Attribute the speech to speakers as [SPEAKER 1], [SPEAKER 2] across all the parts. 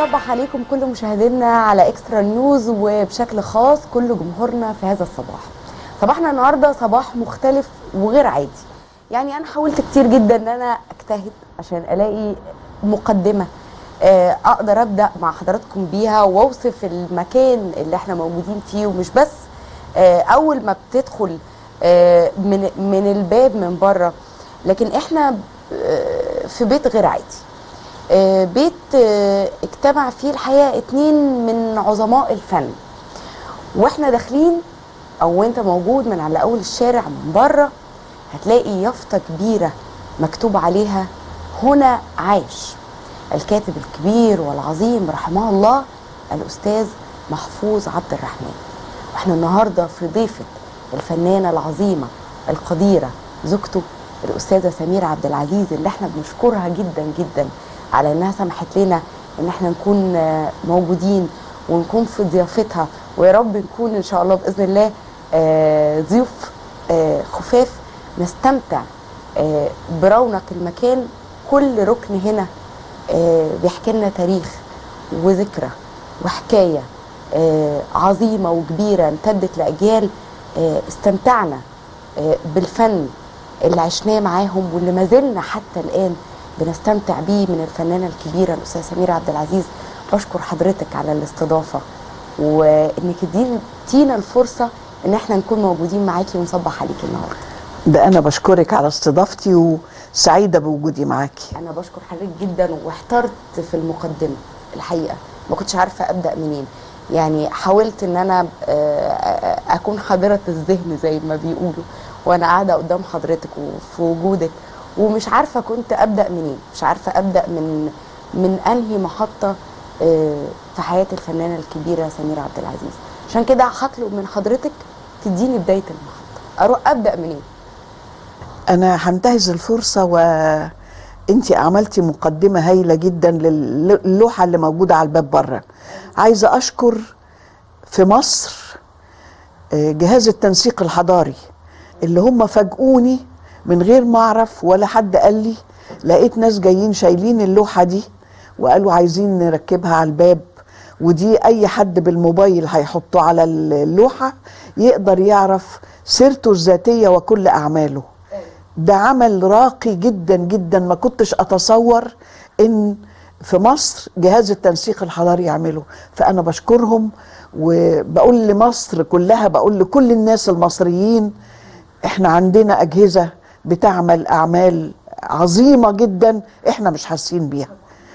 [SPEAKER 1] بنصبح عليكم كل مشاهدينا على اكسترا نيوز وبشكل خاص كل جمهورنا في هذا الصباح صباحنا النهارده صباح مختلف وغير عادي يعني انا حاولت كتير جدا ان انا اجتهد عشان الاقي مقدمه آه، اقدر ابدا مع حضراتكم بيها واوصف المكان اللي احنا موجودين فيه ومش بس آه، اول ما بتدخل آه، من من الباب من بره لكن احنا آه، في بيت غير عادي آه، بيت آه، اجتمع فيه الحقيقه اتنين من عظماء الفن واحنا داخلين او انت موجود من على اول الشارع من بره هتلاقي يافطه كبيره مكتوب عليها هنا عاش الكاتب الكبير والعظيم رحمه الله الاستاذ محفوظ عبد الرحمن واحنا النهارده في ضيفه الفنانه العظيمه القديره زوجته الاستاذه سميره عبد العزيز اللي احنا بنشكرها جدا جدا على انها سمحت لنا ان احنا نكون آه، موجودين ونكون في ضيافتها ويا رب نكون ان شاء الله باذن الله آه، ضيوف آه، خفاف نستمتع آه، برونق المكان كل ركن هنا آه، بيحكي لنا تاريخ وذكرى وحكايه آه، عظيمه وكبيره امتدت لاجيال آه، استمتعنا آه، بالفن اللي عشناه معاهم واللي ما زلنا حتى الان بنستمتع بيه من الفنانه الكبيره الاستاذه سميره عبد العزيز بشكر حضرتك على الاستضافه وانك اديتينا الفرصه ان احنا نكون موجودين معاكي ونصبح عليكي النهارده
[SPEAKER 2] ده انا بشكرك على استضافتي وسعيده بوجودي معاكي
[SPEAKER 1] انا بشكر حضرتك جدا واحترت في المقدمه الحقيقه ما كنتش عارفه ابدا منين يعني حاولت ان انا آه، اكون حاضره الذهن زي ما بيقولوا وانا قاعده قدام حضرتك وفي وجودك ومش عارفه كنت ابدا منين مش عارفه ابدا من من انهي محطه آه، في حياه الفنانه الكبيره سميره عبد العزيز عشان كده هطلب من حضرتك تديني بدايه المحطه اروح ابدا منين
[SPEAKER 2] انا هنتهز الفرصه وانتي عملتي مقدمه هايله جدا للوحه اللي موجوده على الباب بره عايزه اشكر في مصر آه، جهاز التنسيق الحضاري اللي هم فاجئوني من غير ما اعرف ولا حد قال لي لقيت ناس جايين شايلين اللوحه دي وقالوا عايزين نركبها على الباب ودي اي حد بالموبايل هيحطه على اللوحه يقدر يعرف سيرته الذاتيه وكل اعماله ده عمل راقي جدا جدا ما كنتش اتصور ان في مصر جهاز التنسيق الحضاري يعمله فانا بشكرهم وبقول لمصر كلها بقول لكل الناس المصريين احنا عندنا اجهزه بتعمل اعمال عظيمه جدا احنا مش حاسين بيها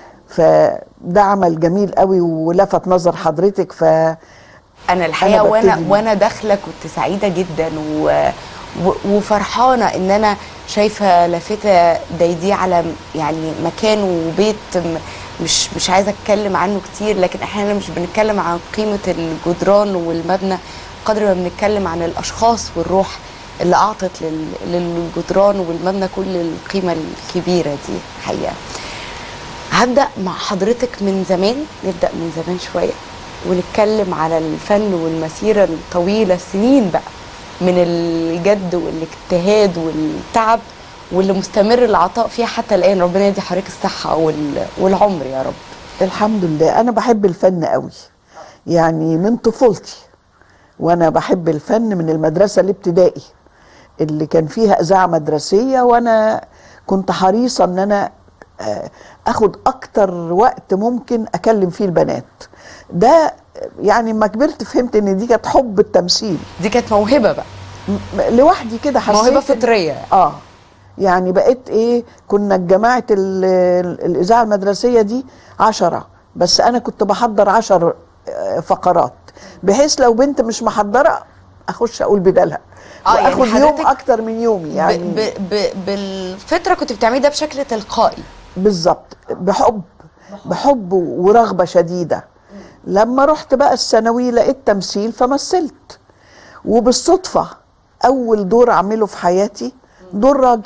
[SPEAKER 2] فده عمل جميل قوي ولفت نظر حضرتك ف
[SPEAKER 1] انا الحقيقه
[SPEAKER 2] أنا
[SPEAKER 1] وانا
[SPEAKER 2] ببتدي.
[SPEAKER 1] وانا داخله كنت سعيده جدا و... و... وفرحانه ان انا شايفه لافته زي دي على م- يعني مكان وبيت م- مش مش عايزه اتكلم عنه كتير لكن احنا مش بنتكلم عن قيمه الجدران والمبنى قدر ما بنتكلم عن الاشخاص والروح اللي اعطت لل... للجدران والمبنى كل القيمه الكبيره دي حقيقه هبدأ مع حضرتك من زمان نبدأ من زمان شوية ونتكلم على الفن والمسيرة الطويلة السنين بقى من الجد والاجتهاد والتعب واللي مستمر العطاء فيها حتى الآن ربنا يدي حضرتك الصحة وال- والعمر يا رب
[SPEAKER 2] الحمد لله انا بحب الفن قوي يعني من طفولتي وانا بحب الفن من المدرسه الابتدائي اللي كان فيها اذاعه مدرسيه وانا كنت حريصه ان انا آه، اخد اكتر وقت ممكن اكلم فيه البنات ده يعني ما كبرت فهمت ان دي كانت حب التمثيل
[SPEAKER 1] دي كانت موهبة بقى
[SPEAKER 2] م- لوحدي كده حسيت
[SPEAKER 1] موهبة
[SPEAKER 2] إن-
[SPEAKER 1] فطرية
[SPEAKER 2] اه يعني بقيت ايه كنا جماعة ال- ال- الإذاعة المدرسية دي عشرة بس أنا كنت بحضر عشر آه، فقرات بحيث لو بنت مش محضرة أخش أقول بدالها
[SPEAKER 1] آه، يعني
[SPEAKER 2] وآخد يوم
[SPEAKER 1] حضرتك
[SPEAKER 2] أكتر من يومي يعني
[SPEAKER 1] ب ب ب بالفطرة كنت بتعملي ده بشكل تلقائي
[SPEAKER 2] بالظبط بحب بحب ورغبة شديدة لما رحت بقى الثانوي لقيت تمثيل فمثلت وبالصدفة أول دور أعمله في حياتي دور راجل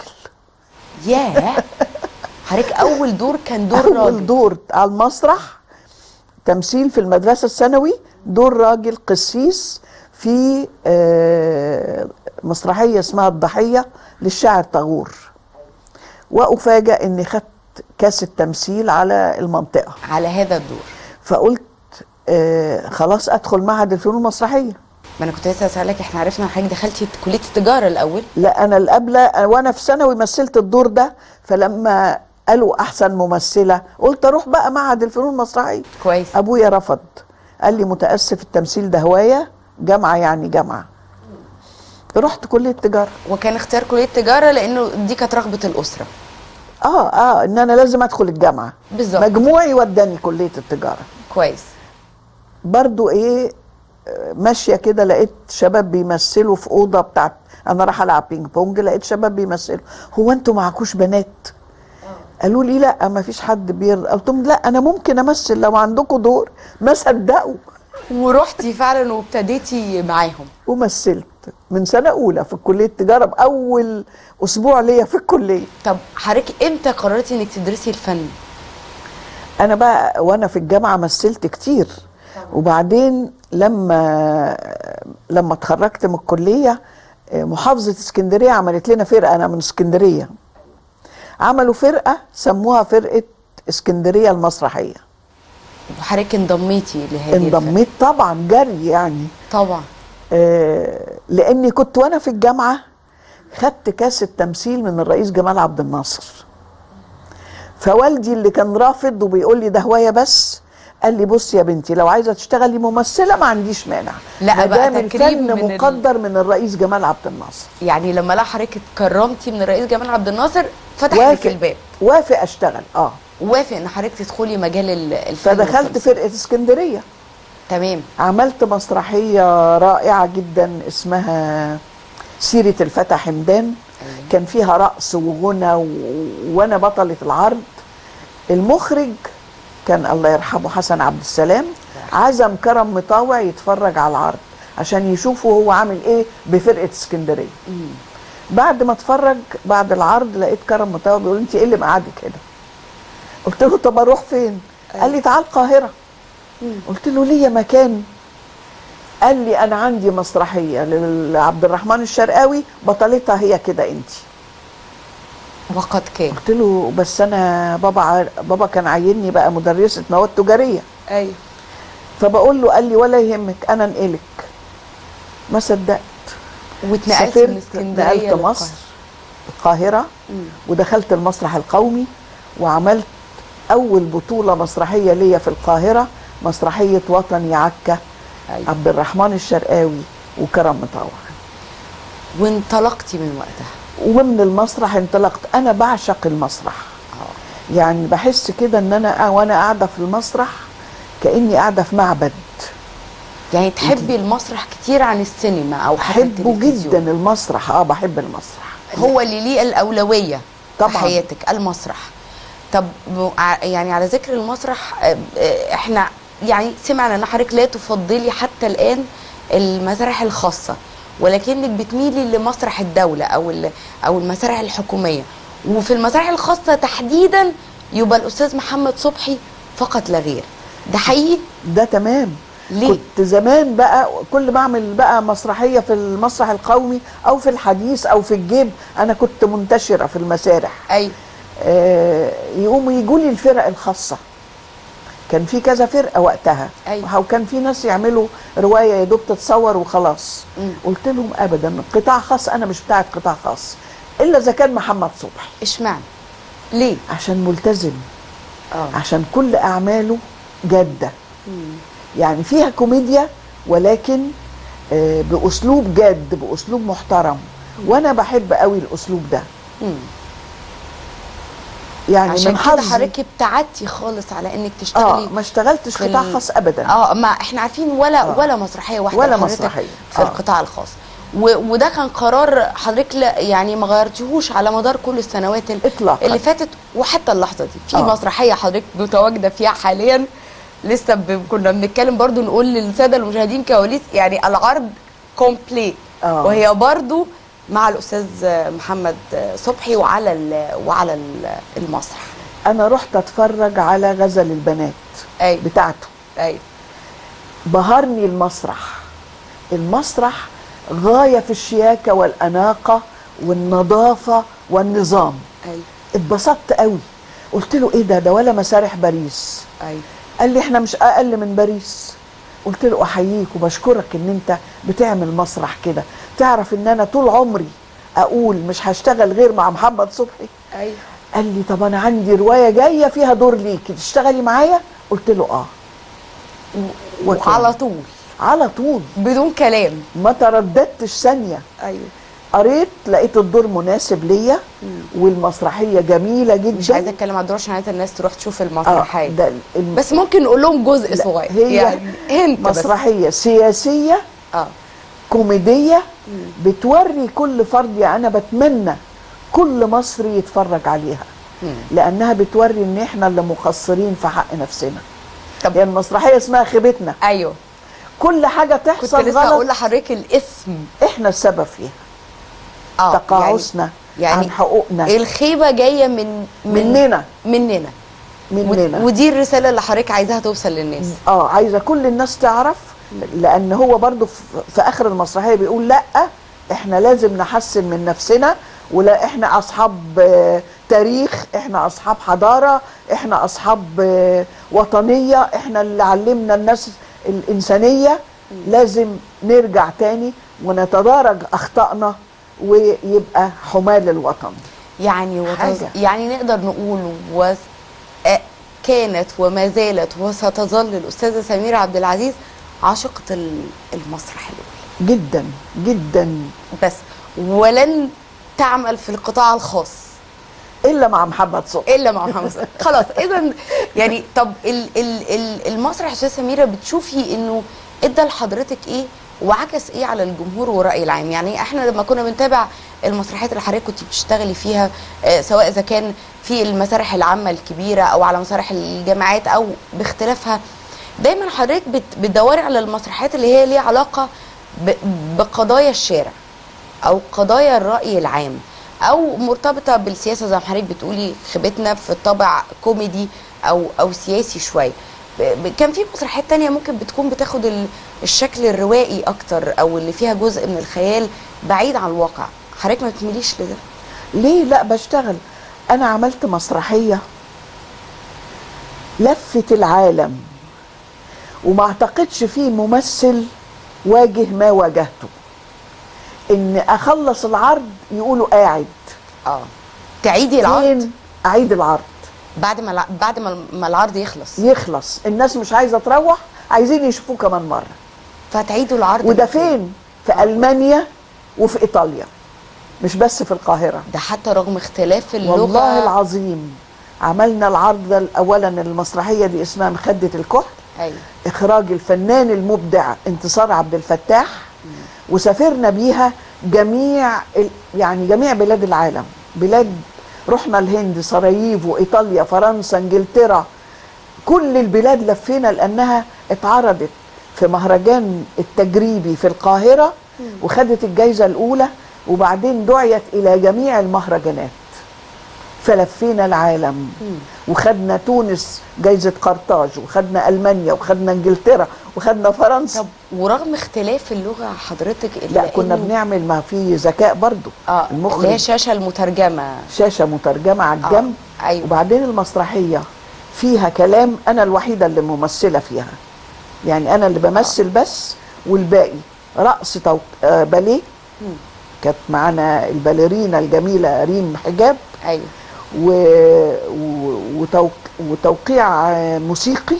[SPEAKER 1] ياه حضرتك أول دور كان دور
[SPEAKER 2] أول
[SPEAKER 1] راجل
[SPEAKER 2] دور على المسرح تمثيل في المدرسة الثانوي دور راجل قسيس في آه، مسرحية اسمها الضحية للشاعر طاغور وأفاجأ إني خدت كاس التمثيل على المنطقة
[SPEAKER 1] على هذا الدور
[SPEAKER 2] فقلت آه خلاص ادخل معهد الفنون المسرحيه
[SPEAKER 1] ما انا كنت لسه اسالك احنا عرفنا حضرتك دخلتي كليه التجاره الاول
[SPEAKER 2] لا انا القبله وانا في ثانوي مثلت الدور ده فلما قالوا احسن ممثله قلت اروح بقى معهد الفنون المسرحيه
[SPEAKER 1] كويس
[SPEAKER 2] ابويا رفض قال لي متاسف التمثيل ده هوايه جامعه يعني جامعه رحت كليه تجاره
[SPEAKER 1] وكان اختيار كليه التجاره لانه دي كانت رغبه الاسره
[SPEAKER 2] اه اه ان انا لازم ادخل الجامعه
[SPEAKER 1] بالظبط.
[SPEAKER 2] مجموعي وداني كليه التجاره
[SPEAKER 1] كويس
[SPEAKER 2] برضو ايه آه، ماشيه كده لقيت شباب بيمثلوا في اوضه بتاعت انا رايحه العب بينج بونج لقيت شباب بيمثلوا هو انتوا معكوش بنات قالوا لي لا ما فيش حد بيرضى قلت لهم لا انا ممكن امثل لو عندكم دور ما صدقوا
[SPEAKER 1] ورحتي فعلا وابتديتي معاهم
[SPEAKER 2] ومثلت من سنه اولى في كليه التجاره باول اسبوع ليا في الكليه
[SPEAKER 1] طب حضرتك امتى قررتي انك تدرسي الفن
[SPEAKER 2] انا بقى وانا في الجامعه مثلت كتير وبعدين لما لما اتخرجت من الكليه محافظه اسكندريه عملت لنا فرقه انا من اسكندريه عملوا فرقه سموها فرقه اسكندريه المسرحيه
[SPEAKER 1] وحضرتك انضميتي لهذه الفرقة.
[SPEAKER 2] انضميت طبعا جري يعني
[SPEAKER 1] طبعا
[SPEAKER 2] آه، لاني كنت وانا في الجامعه خدت كاس التمثيل من الرئيس جمال عبد الناصر فوالدي اللي كان رافض وبيقول لي ده هوايه بس قال لي بص يا بنتي لو عايزه تشتغلي ممثله ما عنديش مانع
[SPEAKER 1] لا
[SPEAKER 2] ما
[SPEAKER 1] بقى
[SPEAKER 2] دام
[SPEAKER 1] تكريم
[SPEAKER 2] الفن
[SPEAKER 1] من ال-
[SPEAKER 2] مقدر من الرئيس جمال عبد الناصر
[SPEAKER 1] يعني لما لا حضرتك اتكرمتي من الرئيس جمال عبد الناصر فتح لك
[SPEAKER 2] وافق
[SPEAKER 1] الباب
[SPEAKER 2] وافق اشتغل اه
[SPEAKER 1] وافق ان حضرتك تدخلي مجال ال- الفن
[SPEAKER 2] فدخلت
[SPEAKER 1] والتمثيل.
[SPEAKER 2] فرقه اسكندريه
[SPEAKER 1] تمام
[SPEAKER 2] عملت مسرحية رائعة جدا اسمها سيرة الفتى حمدان كان فيها رقص وغنى و... وأنا بطلة العرض المخرج كان الله يرحمه حسن عبد السلام عزم كرم مطاوع يتفرج على العرض عشان يشوفوا هو عامل ايه بفرقة اسكندرية بعد ما اتفرج بعد العرض لقيت كرم مطاوع بيقول انت ايه اللي مقعدك هنا قلت له طب اروح فين قال لي تعال القاهره قلت له ليا مكان قال لي انا عندي مسرحيه لعبد الرحمن الشرقاوي بطلتها هي كده انت
[SPEAKER 1] وقد كان
[SPEAKER 2] قلت له بس انا بابا ع- بابا كان عيني بقى مدرسه مواد تجاريه
[SPEAKER 1] ايوه
[SPEAKER 2] فبقول له قال لي ولا يهمك انا انقلك ما صدقت
[SPEAKER 1] واتنقلت من اسكندريه
[SPEAKER 2] نقلت
[SPEAKER 1] للقاهرة.
[SPEAKER 2] مصر القاهره
[SPEAKER 1] مم.
[SPEAKER 2] ودخلت المسرح القومي وعملت اول بطوله مسرحيه ليا في القاهره مسرحيه وطني عكا
[SPEAKER 1] أيوة.
[SPEAKER 2] عبد الرحمن الشرقاوي وكرم مطوع
[SPEAKER 1] وانطلقتي من وقتها
[SPEAKER 2] ومن المسرح انطلقت انا بعشق المسرح يعني بحس كده ان انا وانا قاعده في المسرح كاني قاعده في معبد
[SPEAKER 1] يعني تحبي المسرح كتير عن السينما او حتى
[SPEAKER 2] بحبه
[SPEAKER 1] التلفزيون.
[SPEAKER 2] جدا المسرح اه بحب المسرح
[SPEAKER 1] هو اللي ليه الاولويه في
[SPEAKER 2] طبعاً.
[SPEAKER 1] حياتك المسرح طب م- ع- يعني على ذكر المسرح آه، آه، احنا يعني سمعنا ان حضرتك لا تفضلي حتى الان المسارح الخاصه ولكنك بتميلي لمسرح الدوله او ال- او المسارح الحكوميه وفي المسارح الخاصه تحديدا يبقى الاستاذ محمد صبحي فقط لا غير ده حقيقي
[SPEAKER 2] ده تمام
[SPEAKER 1] ليه؟
[SPEAKER 2] كنت زمان بقى كل ما اعمل بقى مسرحيه في المسرح القومي او في الحديث او في الجيب انا كنت منتشره في المسارح
[SPEAKER 1] ايوه
[SPEAKER 2] آه، يقوموا يجوا لي الفرق الخاصه كان في كذا فرقه وقتها
[SPEAKER 1] أيوة.
[SPEAKER 2] وكان في ناس يعملوا روايه يا دوب تتصور وخلاص
[SPEAKER 1] مم.
[SPEAKER 2] قلت لهم ابدا قطاع خاص انا مش بتاعت قطاع خاص الا اذا كان محمد صبحي
[SPEAKER 1] اشمعنى ليه
[SPEAKER 2] عشان ملتزم
[SPEAKER 1] اه
[SPEAKER 2] عشان كل اعماله جاده يعني فيها كوميديا ولكن آه، باسلوب جاد باسلوب محترم وانا بحب قوي الاسلوب ده
[SPEAKER 1] مم.
[SPEAKER 2] يعني
[SPEAKER 1] عشان
[SPEAKER 2] من
[SPEAKER 1] كده
[SPEAKER 2] حظي
[SPEAKER 1] حضرتك ابتعدتي خالص على انك
[SPEAKER 2] اه
[SPEAKER 1] تشتغلي
[SPEAKER 2] ما اشتغلتش
[SPEAKER 1] في
[SPEAKER 2] قطاع
[SPEAKER 1] ال-
[SPEAKER 2] خاص ابدا
[SPEAKER 1] اه ما احنا عارفين ولا
[SPEAKER 2] آه.
[SPEAKER 1] ولا مسرحيه واحده
[SPEAKER 2] ولا
[SPEAKER 1] لحضرتك
[SPEAKER 2] مسرحية.
[SPEAKER 1] في
[SPEAKER 2] آه.
[SPEAKER 1] القطاع الخاص و... وده كان قرار حضرتك لا يعني ما غيرتيهوش على مدار كل السنوات ال-
[SPEAKER 2] إطلاقاً.
[SPEAKER 1] اللي فاتت وحتى اللحظه دي في
[SPEAKER 2] آه.
[SPEAKER 1] مسرحيه حضرتك متواجده فيها حاليا لسه ب... كنا بنتكلم برضو نقول للساده المشاهدين كواليس يعني العرض كومبليت
[SPEAKER 2] آه.
[SPEAKER 1] وهي برضو مع الاستاذ محمد صبحي وعلى ال... وعلى ال- المسرح
[SPEAKER 2] انا رحت اتفرج على غزل البنات
[SPEAKER 1] ايوه
[SPEAKER 2] بتاعته
[SPEAKER 1] ايوه
[SPEAKER 2] بهرني المسرح المسرح غايه في الشياكه والاناقه والنظافه والنظام
[SPEAKER 1] ايوه
[SPEAKER 2] اتبسطت قوي قلت له ايه ده ده ولا مسارح باريس
[SPEAKER 1] ايوه
[SPEAKER 2] قال لي احنا مش اقل من باريس قلت له احييك وبشكرك ان انت بتعمل مسرح كده تعرف ان انا طول عمري اقول مش هشتغل غير مع محمد صبحي
[SPEAKER 1] ايوه
[SPEAKER 2] قال لي طب انا عندي روايه جايه فيها دور ليكي تشتغلي معايا قلت له اه وكان.
[SPEAKER 1] وعلى طول
[SPEAKER 2] على طول
[SPEAKER 1] بدون كلام
[SPEAKER 2] ما ترددتش ثانيه
[SPEAKER 1] ايوه
[SPEAKER 2] قريت لقيت الدور مناسب ليا والمسرحيه جميله جدا
[SPEAKER 1] مش عايزه اتكلم على الدور عشان عايزه الناس تروح تشوف
[SPEAKER 2] اه
[SPEAKER 1] المسرحيه
[SPEAKER 2] ده الم-
[SPEAKER 1] بس ممكن نقول لهم جزء
[SPEAKER 2] لا،
[SPEAKER 1] صغير
[SPEAKER 2] هي
[SPEAKER 1] يعني هنت بس
[SPEAKER 2] مسرحيه سياسيه
[SPEAKER 1] اه
[SPEAKER 2] كوميديه بتوري كل فرد يعني انا بتمنى كل مصري يتفرج عليها
[SPEAKER 1] مم.
[SPEAKER 2] لانها بتوري ان احنا اللي مقصرين في حق نفسنا
[SPEAKER 1] طب
[SPEAKER 2] هي المسرحيه اسمها خيبتنا
[SPEAKER 1] ايوه
[SPEAKER 2] كل حاجه
[SPEAKER 1] كنت
[SPEAKER 2] تحصل
[SPEAKER 1] لسه هقول
[SPEAKER 2] غلط
[SPEAKER 1] لحضرتك الاسم
[SPEAKER 2] احنا السبب فيها
[SPEAKER 1] اه
[SPEAKER 2] تقاعسنا
[SPEAKER 1] يعني
[SPEAKER 2] عن حقوقنا
[SPEAKER 1] يعني الخيبه جايه من من
[SPEAKER 2] مننا
[SPEAKER 1] مننا
[SPEAKER 2] مننا
[SPEAKER 1] و- ودي الرساله اللي حضرتك عايزاها توصل للناس
[SPEAKER 2] اه عايزه كل الناس تعرف لان هو برضو في- في اخر المسرحيه بيقول لا احنا لازم نحسن من نفسنا ولا احنا اصحاب آه، تاريخ احنا اصحاب حضاره احنا اصحاب آه، وطنيه احنا اللي علمنا الناس الانسانيه لازم نرجع تاني ونتدارج اخطائنا ويبقى حمال الوطن
[SPEAKER 1] يعني وتز...
[SPEAKER 2] حاجة.
[SPEAKER 1] يعني نقدر نقول و... آه، كانت وما زالت وستظل الاستاذه سميره عبد العزيز عاشقه ال- المسرح الاول
[SPEAKER 2] جدا جدا
[SPEAKER 1] بس ولن تعمل في القطاع الخاص
[SPEAKER 2] الا مع محمد صبحي
[SPEAKER 1] الا مع محمد صلاح خلاص اذا يعني طب ال ال ال المسرح يا استاذه سميره بتشوفي انه ادى لحضرتك ايه وعكس ايه على الجمهور والراي العام يعني احنا لما كنا بنتابع المسرحيات اللي حضرتك كنت بتشتغلي فيها آه، سواء اذا كان في المسارح العامه الكبيره او على مسارح الجامعات او باختلافها دايما حضرتك بت- بتدوري على المسرحيات اللي هي ليها علاقه ب- بقضايا الشارع او قضايا الراي العام او مرتبطه بالسياسه زي ما حضرتك بتقولي خيبتنا في طابع كوميدي او او سياسي شويه ب- ب- كان في مسرحيات تانية ممكن بتكون بتاخد ال- الشكل الروائي اكتر او اللي فيها جزء من الخيال بعيد عن الواقع حضرتك ما بتميليش لده
[SPEAKER 2] ليه لا بشتغل انا عملت مسرحيه لفت العالم وما اعتقدش فيه ممثل واجه ما واجهته ان اخلص العرض يقولوا قاعد
[SPEAKER 1] اه تعيدي العرض
[SPEAKER 2] فين اعيد العرض
[SPEAKER 1] بعد ما الع- بعد ما ما العرض يخلص
[SPEAKER 2] يخلص الناس مش عايزه تروح عايزين يشوفوه كمان مره
[SPEAKER 1] فتعيدوا العرض
[SPEAKER 2] وده
[SPEAKER 1] من
[SPEAKER 2] فين في المانيا وفي ايطاليا مش بس في القاهره
[SPEAKER 1] ده حتى رغم اختلاف اللغه
[SPEAKER 2] والله العظيم عملنا العرض ده اولا المسرحيه دي اسمها مخده الكحل
[SPEAKER 1] ايوه
[SPEAKER 2] اخراج الفنان المبدع انتصار عبد الفتاح وسافرنا بيها جميع ال- يعني جميع بلاد العالم بلاد رحنا الهند سراييفو ايطاليا فرنسا انجلترا كل البلاد لفينا لانها اتعرضت في مهرجان التجريبي في القاهره وخدت الجائزه الاولى وبعدين دعيت الى جميع المهرجانات فلفينا العالم وخدنا تونس جايزه قرطاج وخدنا المانيا وخدنا انجلترا وخدنا فرنسا
[SPEAKER 1] طب ورغم اختلاف اللغه حضرتك
[SPEAKER 2] لا
[SPEAKER 1] إلا
[SPEAKER 2] كنا
[SPEAKER 1] إنه-
[SPEAKER 2] بنعمل ما في ذكاء برضو
[SPEAKER 1] اه اللي هي
[SPEAKER 2] المخرج
[SPEAKER 1] الشاشه المترجمه
[SPEAKER 2] شاشه مترجمه على
[SPEAKER 1] آه،
[SPEAKER 2] الجنب
[SPEAKER 1] أيوة.
[SPEAKER 2] وبعدين المسرحيه فيها كلام انا الوحيده اللي ممثله فيها يعني انا اللي بمثل بس والباقي رقص توق... آه باليه كانت معانا الباليرينا الجميله ريم حجاب
[SPEAKER 1] ايوه
[SPEAKER 2] و... و... وتوق... وتوقيع آه، موسيقي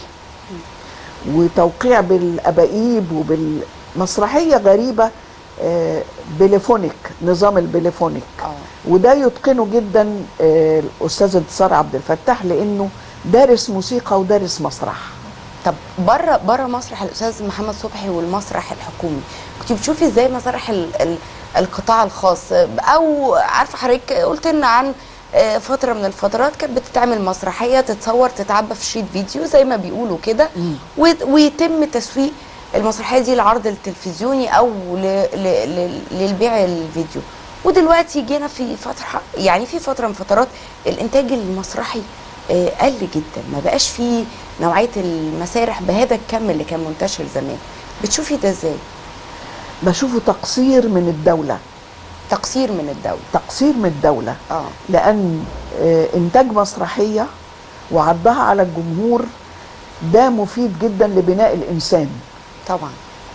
[SPEAKER 2] وتوقيع بالابايب وبالمسرحيه غريبه آه، بليفونيك نظام البليفونيك
[SPEAKER 1] اه
[SPEAKER 2] وده يتقنه جدا آه، الاستاذ انتصار عبد الفتاح لانه دارس موسيقى ودارس مسرح
[SPEAKER 1] طب بره بره مسرح الاستاذ محمد صبحي والمسرح الحكومي كنت بتشوفي ازاي مسارح ال ال القطاع الخاص او عارفه حضرتك قلت لنا عن آه، فتره من الفترات كانت بتتعمل مسرحيه تتصور تتعبى في شريط فيديو زي ما بيقولوا كده ويت- ويتم تسويق المسرحيه دي للعرض التلفزيوني او ل ل ل للبيع الفيديو ودلوقتي جينا في فتره يعني في فتره من فترات الانتاج المسرحي آه، قل جدا ما بقاش فيه نوعيه المسارح بهذا الكم اللي كان منتشر زمان بتشوفي ده ازاي
[SPEAKER 2] بشوفه تقصير من الدوله
[SPEAKER 1] تقصير من الدوله
[SPEAKER 2] تقصير من الدوله
[SPEAKER 1] اه
[SPEAKER 2] لان آه، انتاج مسرحيه وعرضها على الجمهور ده مفيد جدا لبناء الانسان
[SPEAKER 1] طبعا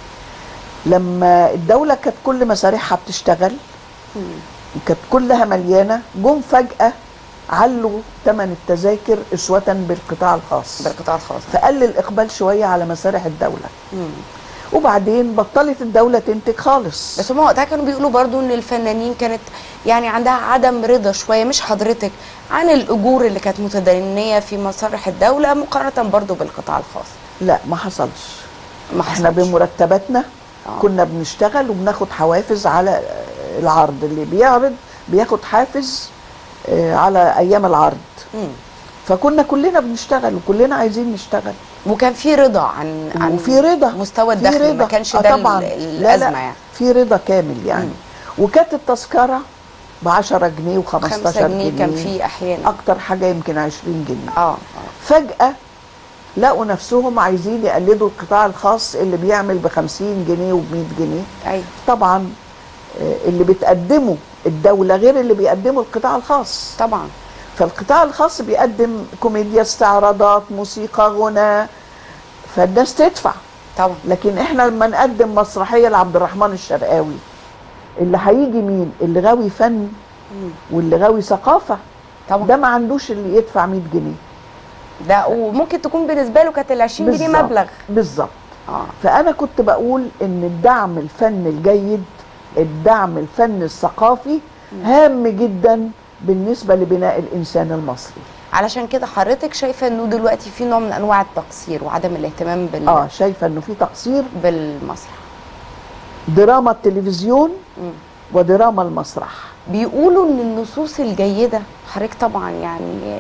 [SPEAKER 2] لما الدوله كانت كل مسارحها بتشتغل
[SPEAKER 1] مم.
[SPEAKER 2] وكانت كلها مليانه جم فجاه علوا ثمن التذاكر اسوه بالقطاع الخاص
[SPEAKER 1] بالقطاع الخاص
[SPEAKER 2] فقل الاقبال شويه على مسارح الدوله
[SPEAKER 1] مم.
[SPEAKER 2] وبعدين بطلت الدوله تنتج خالص
[SPEAKER 1] بس هم وقتها كانوا بيقولوا برضو ان الفنانين كانت يعني عندها عدم رضا شويه مش حضرتك عن الاجور اللي كانت متدنيه في مسارح الدوله مقارنه برضو بالقطاع الخاص
[SPEAKER 2] لا ما حصلش
[SPEAKER 1] ما
[SPEAKER 2] احنا
[SPEAKER 1] حصلش.
[SPEAKER 2] بمرتباتنا
[SPEAKER 1] آه.
[SPEAKER 2] كنا بنشتغل وبناخد حوافز على العرض اللي بيعرض بياخد حافز آه، على ايام العرض
[SPEAKER 1] مم.
[SPEAKER 2] فكنا كلنا بنشتغل وكلنا عايزين نشتغل
[SPEAKER 1] وكان في رضا عن عن
[SPEAKER 2] وفي رضا
[SPEAKER 1] مستوى
[SPEAKER 2] في
[SPEAKER 1] الدخل ما
[SPEAKER 2] رضا.
[SPEAKER 1] كانش
[SPEAKER 2] آه
[SPEAKER 1] ده
[SPEAKER 2] طبعا
[SPEAKER 1] ال-
[SPEAKER 2] لا
[SPEAKER 1] الازمه
[SPEAKER 2] لا
[SPEAKER 1] يعني
[SPEAKER 2] في رضا كامل يعني وكانت التذكره ب 10 جنيه و15
[SPEAKER 1] 5
[SPEAKER 2] جنيه
[SPEAKER 1] جنيه كان في احيانا
[SPEAKER 2] اكتر حاجه يمكن 20 جنيه
[SPEAKER 1] اه اه
[SPEAKER 2] فجاه لقوا نفسهم عايزين يقلدوا القطاع الخاص اللي بيعمل ب 50 جنيه وب 100 جنيه
[SPEAKER 1] ايوه
[SPEAKER 2] طبعا آه، اللي بتقدمه الدولة غير اللي بيقدمه القطاع الخاص
[SPEAKER 1] طبعا
[SPEAKER 2] فالقطاع الخاص بيقدم كوميديا استعراضات موسيقى غنى فالناس تدفع
[SPEAKER 1] طبعا
[SPEAKER 2] لكن احنا لما نقدم مسرحية لعبد الرحمن الشرقاوي اللي هيجي مين اللي غاوي فن
[SPEAKER 1] مم.
[SPEAKER 2] واللي غاوي ثقافة
[SPEAKER 1] طبعا
[SPEAKER 2] ده ما عندوش اللي يدفع 100 جنيه
[SPEAKER 1] ده وممكن تكون بالنسبه له كانت ال 20 جنيه
[SPEAKER 2] بالظبط.
[SPEAKER 1] مبلغ
[SPEAKER 2] بالظبط
[SPEAKER 1] اه
[SPEAKER 2] فأنا كنت بقول إن الدعم الفن الجيد الدعم الفن الثقافي هام جدا بالنسبة لبناء الإنسان المصري
[SPEAKER 1] علشان كده حضرتك شايفه انه دلوقتي في نوع من انواع التقصير وعدم الاهتمام بال
[SPEAKER 2] آه شايفة إنه في تقصير
[SPEAKER 1] بالمسرح
[SPEAKER 2] دراما التلفزيون
[SPEAKER 1] مم.
[SPEAKER 2] ودراما المسرح
[SPEAKER 1] بيقولوا ان النصوص الجيده حضرتك طبعا يعني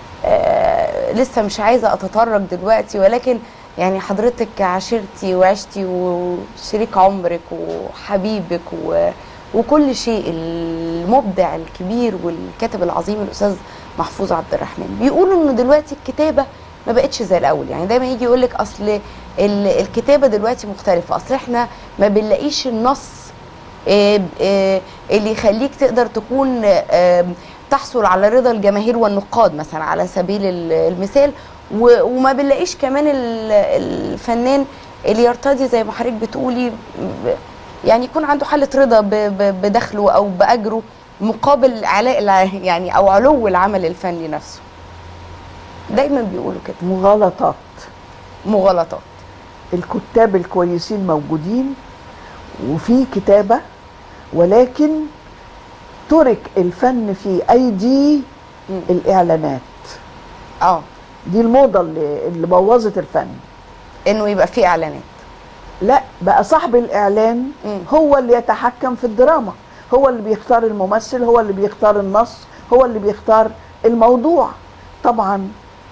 [SPEAKER 1] آه لسه مش عايزه اتطرق دلوقتي ولكن يعني حضرتك عشيرتي وعشتي وشريك عمرك وحبيبك و وكل شيء المبدع الكبير والكاتب العظيم الاستاذ محفوظ عبد الرحمن بيقولوا ان دلوقتي الكتابه ما بقتش زي الاول يعني دايما يجي يقول لك اصل ال- الكتابه دلوقتي مختلفه اصل احنا ما بنلاقيش النص آه، آه، اللي يخليك تقدر تكون آه، تحصل على رضا الجماهير والنقاد مثلا على سبيل ال- المثال و- وما بنلاقيش كمان ال- الفنان اللي يرتضي زي ما حضرتك بتقولي ب- يعني يكون عنده حاله رضا ب- ب- بدخله او باجره مقابل علاء الع- يعني او علو العمل الفني نفسه دايما بيقولوا كده
[SPEAKER 2] مغالطات
[SPEAKER 1] مغالطات
[SPEAKER 2] الكتاب الكويسين موجودين وفي كتابة ولكن ترك الفن في أيدي
[SPEAKER 1] مم.
[SPEAKER 2] الإعلانات
[SPEAKER 1] اه
[SPEAKER 2] دي الموضة اللي, اللي بوظت الفن
[SPEAKER 1] انه يبقى في اعلانات
[SPEAKER 2] لا بقى صاحب الإعلان
[SPEAKER 1] مم.
[SPEAKER 2] هو اللي يتحكم في الدراما هو اللي بيختار الممثل هو اللي بيختار النص هو اللي بيختار الموضوع طبعا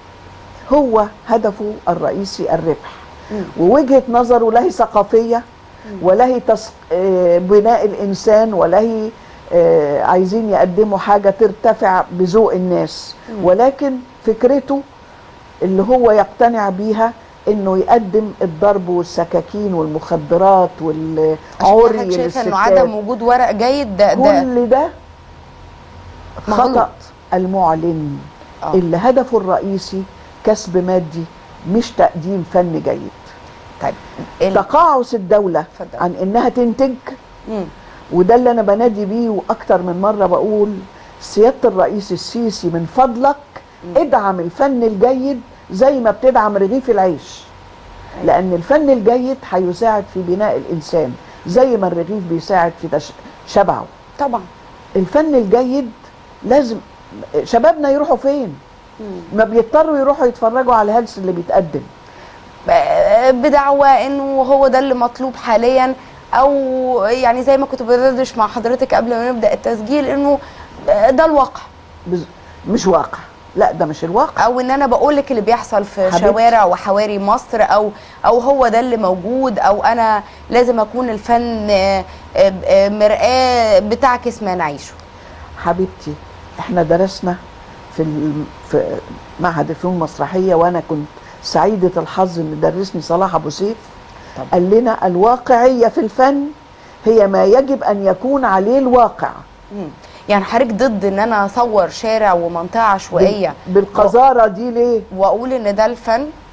[SPEAKER 2] هو هدفه الرئيسي الربح
[SPEAKER 1] مم.
[SPEAKER 2] ووجهة نظره لا هي ثقافية ولا هي تس... آه، بناء الإنسان ولا هي آه، عايزين يقدموا حاجة ترتفع بذوق الناس ولكن فكرته اللي هو يقتنع بيها انه يقدم الضرب والسكاكين والمخدرات
[SPEAKER 1] عشان
[SPEAKER 2] والعري
[SPEAKER 1] حضرتك شايفه انه
[SPEAKER 2] للستات.
[SPEAKER 1] عدم وجود ورق جيد ده ده
[SPEAKER 2] كل ده
[SPEAKER 1] مغلوط.
[SPEAKER 2] خطأ المعلن
[SPEAKER 1] آه.
[SPEAKER 2] اللي هدفه الرئيسي كسب مادي مش تقديم فن جيد
[SPEAKER 1] طيب ال...
[SPEAKER 2] تقاعس الدولة
[SPEAKER 1] اتفضل.
[SPEAKER 2] عن انها تنتج
[SPEAKER 1] مم.
[SPEAKER 2] وده اللي انا بنادي بيه واكتر من مرة بقول سيادة الرئيس السيسي من فضلك ادعم الفن الجيد زي ما بتدعم رغيف العيش لان الفن الجيد هيساعد في بناء الانسان زي ما الرغيف بيساعد في تش- شبعه
[SPEAKER 1] طبعا
[SPEAKER 2] الفن الجيد لازم شبابنا يروحوا فين ما بيضطروا يروحوا يتفرجوا على الهلس اللي بيتقدم
[SPEAKER 1] ب- بدعوى انه هو ده اللي مطلوب حاليا او يعني زي ما كنت بدردش مع حضرتك قبل ما نبدا التسجيل انه ده الواقع
[SPEAKER 2] بز- مش واقع لا ده مش الواقع
[SPEAKER 1] او ان انا بقول لك اللي بيحصل في
[SPEAKER 2] حبيبتي.
[SPEAKER 1] شوارع وحواري مصر او او هو ده اللي موجود او انا لازم اكون الفن آه، آه، آه، مرآة بتعكس ما نعيشه
[SPEAKER 2] حبيبتي احنا درسنا في الم- في معهد الفنون المسرحيه وانا كنت سعيده الحظ ان درسني صلاح ابو سيف
[SPEAKER 1] طبعا.
[SPEAKER 2] قال لنا الواقعيه في الفن هي ما يجب ان يكون عليه الواقع
[SPEAKER 1] مم. يعني حضرتك ضد ان انا اصور شارع ومنطقه عشوائيه
[SPEAKER 2] بال- بالقذاره دي ليه
[SPEAKER 1] واقول ان ده الفن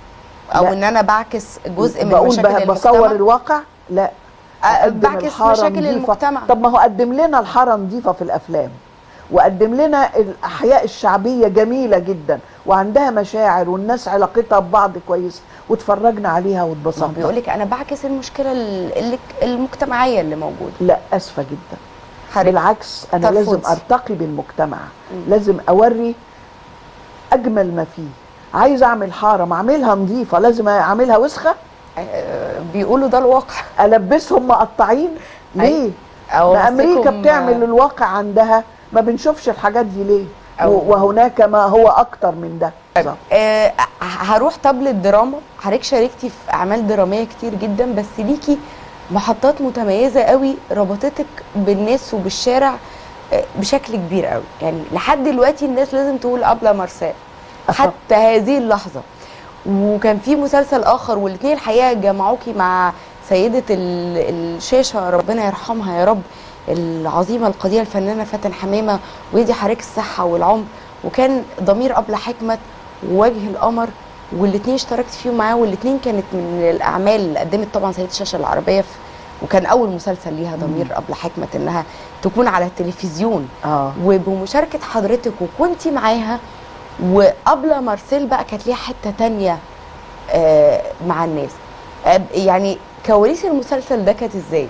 [SPEAKER 1] او
[SPEAKER 2] لا.
[SPEAKER 1] ان انا بعكس جزء من
[SPEAKER 2] بقول
[SPEAKER 1] مشاكل
[SPEAKER 2] بقى
[SPEAKER 1] المجتمع
[SPEAKER 2] بصور الواقع لا
[SPEAKER 1] أه،
[SPEAKER 2] أقدم
[SPEAKER 1] بعكس
[SPEAKER 2] الحارة
[SPEAKER 1] مشاكل
[SPEAKER 2] نظيفة.
[SPEAKER 1] المجتمع
[SPEAKER 2] طب ما هو قدم لنا الحاره نظيفه في الافلام وقدم لنا الاحياء الشعبيه جميله جدا وعندها مشاعر والناس علاقتها ببعض كويس واتفرجنا عليها
[SPEAKER 1] ما
[SPEAKER 2] واتبسطنا
[SPEAKER 1] بيقول لك انا بعكس المشكله ال- اللي المجتمعيه اللي موجوده
[SPEAKER 2] لا اسفه جدا
[SPEAKER 1] حضرتك
[SPEAKER 2] بالعكس انا
[SPEAKER 1] ترفضي.
[SPEAKER 2] لازم ارتقي بالمجتمع
[SPEAKER 1] مم.
[SPEAKER 2] لازم اوري اجمل ما فيه عايز اعمل حاره ما اعملها نظيفه لازم اعملها وسخه
[SPEAKER 1] آه، بيقولوا ده الواقع
[SPEAKER 2] البسهم مقطعين ليه
[SPEAKER 1] او
[SPEAKER 2] ما امريكا
[SPEAKER 1] أمسكهم،
[SPEAKER 2] بتعمل
[SPEAKER 1] آه،
[SPEAKER 2] الواقع عندها ما بنشوفش الحاجات دي ليه
[SPEAKER 1] أو-
[SPEAKER 2] و- وهناك ما هو اكتر من ده
[SPEAKER 1] آه، هروح طب للدراما حضرتك شاركتي في اعمال دراميه كتير جدا بس ليكي محطات متميزه قوي ربطتك بالناس وبالشارع آه، بشكل كبير قوي يعني لحد دلوقتي الناس لازم تقول ابله مارسيل حتى هذه اللحظه وكان في مسلسل اخر والاثنين الحقيقه جمعوكي مع سيده ال- الشاشه ربنا يرحمها يا رب العظيمه القديره الفنانه فاتن حمامه ويدي حضرتك الصحه والعمر وكان ضمير ابله حكمت ووجه القمر والاثنين اشتركت فيهم معاه والاثنين كانت من الاعمال اللي قدمت طبعا سيده الشاشه العربيه في وكان اول مسلسل ليها ضمير ابله حكمت انها تكون على التلفزيون
[SPEAKER 2] اه
[SPEAKER 1] وبمشاركه حضرتك وكنتي معاها وقبل مارسيل بقى كانت ليها حته تانية آه، مع الناس آه، يعني كواليس المسلسل ده كانت ازاي؟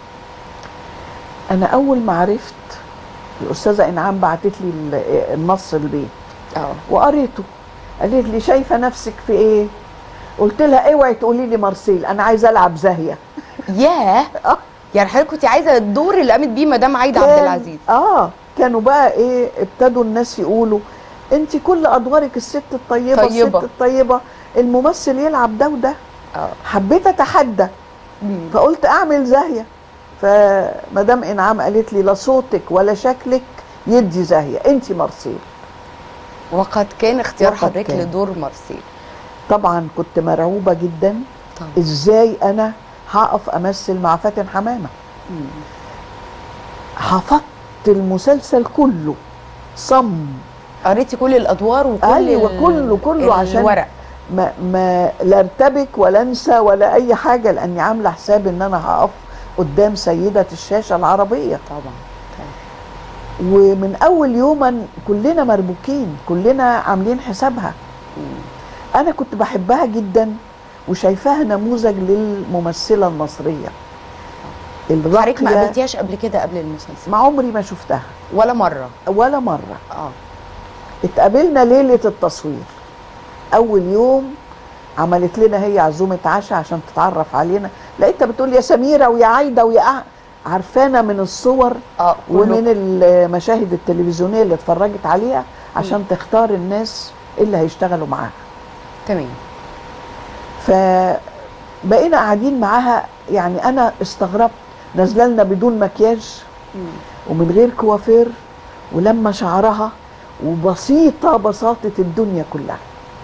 [SPEAKER 2] انا اول ما عرفت الاستاذه انعام بعتت لي ال- النص البيت
[SPEAKER 1] اه
[SPEAKER 2] وقريته قالت لي شايفه نفسك في ايه قلت لها اوعي تقولي لي مارسيل انا عايزه العب زاهيه
[SPEAKER 1] ياه
[SPEAKER 2] آه.
[SPEAKER 1] يعني حضرتك كنت عايزه الدور اللي قامت بيه مدام عايده
[SPEAKER 2] كان-
[SPEAKER 1] عبد العزيز
[SPEAKER 2] اه كانوا بقى ايه ابتدوا الناس يقولوا انت كل ادوارك الست الطيبه
[SPEAKER 1] طيبة.
[SPEAKER 2] الست الطيبه الممثل يلعب ده وده
[SPEAKER 1] اه
[SPEAKER 2] حبيت اتحدى
[SPEAKER 1] مم.
[SPEAKER 2] فقلت اعمل زاهيه فمدام انعام قالت لي لا صوتك ولا شكلك يدي زاهيه انت مارسيل
[SPEAKER 1] وقد كان اختيار
[SPEAKER 2] وقد
[SPEAKER 1] حضرتك
[SPEAKER 2] كان.
[SPEAKER 1] لدور مارسيل
[SPEAKER 2] طبعا كنت مرعوبه جدا
[SPEAKER 1] طبعا
[SPEAKER 2] ازاي انا هقف امثل مع فاتن حمامه
[SPEAKER 1] مم.
[SPEAKER 2] حفظت المسلسل كله صم
[SPEAKER 1] قريتي كل الادوار وكل
[SPEAKER 2] أيوة،
[SPEAKER 1] ال-
[SPEAKER 2] كله- كله عشان-
[SPEAKER 1] الورق
[SPEAKER 2] ما ما لا ارتبك ولا انسى ولا اي حاجه لاني عامله حساب ان انا هقف قدام سيده الشاشه العربيه
[SPEAKER 1] طبعا
[SPEAKER 2] ومن اول يوما كلنا مربوكين كلنا عاملين حسابها
[SPEAKER 1] مم.
[SPEAKER 2] انا كنت بحبها جدا وشايفاها نموذج للممثله المصريه
[SPEAKER 1] حضرتك ما
[SPEAKER 2] الراقيه
[SPEAKER 1] قابلتيهاش قبل كده قبل المسلسل
[SPEAKER 2] ما عمري ما شفتها
[SPEAKER 1] ولا مره
[SPEAKER 2] ولا مره
[SPEAKER 1] اه
[SPEAKER 2] اتقابلنا ليله التصوير اول يوم عملت لنا هي عزومه عشاء عشان تتعرف علينا لقيتها بتقول يا سميره ويا عايده ويا أع... عارفانا من الصور
[SPEAKER 1] اه كله.
[SPEAKER 2] ومن المشاهد التلفزيونيه اللي اتفرجت عليها عشان تختار الناس اللي هيشتغلوا معاها
[SPEAKER 1] تمام
[SPEAKER 2] فبقينا قاعدين معاها يعني انا استغربت نازله لنا بدون مكياج
[SPEAKER 1] مم.
[SPEAKER 2] ومن غير كوافير ولما شعرها وبسيطه بساطه الدنيا كلها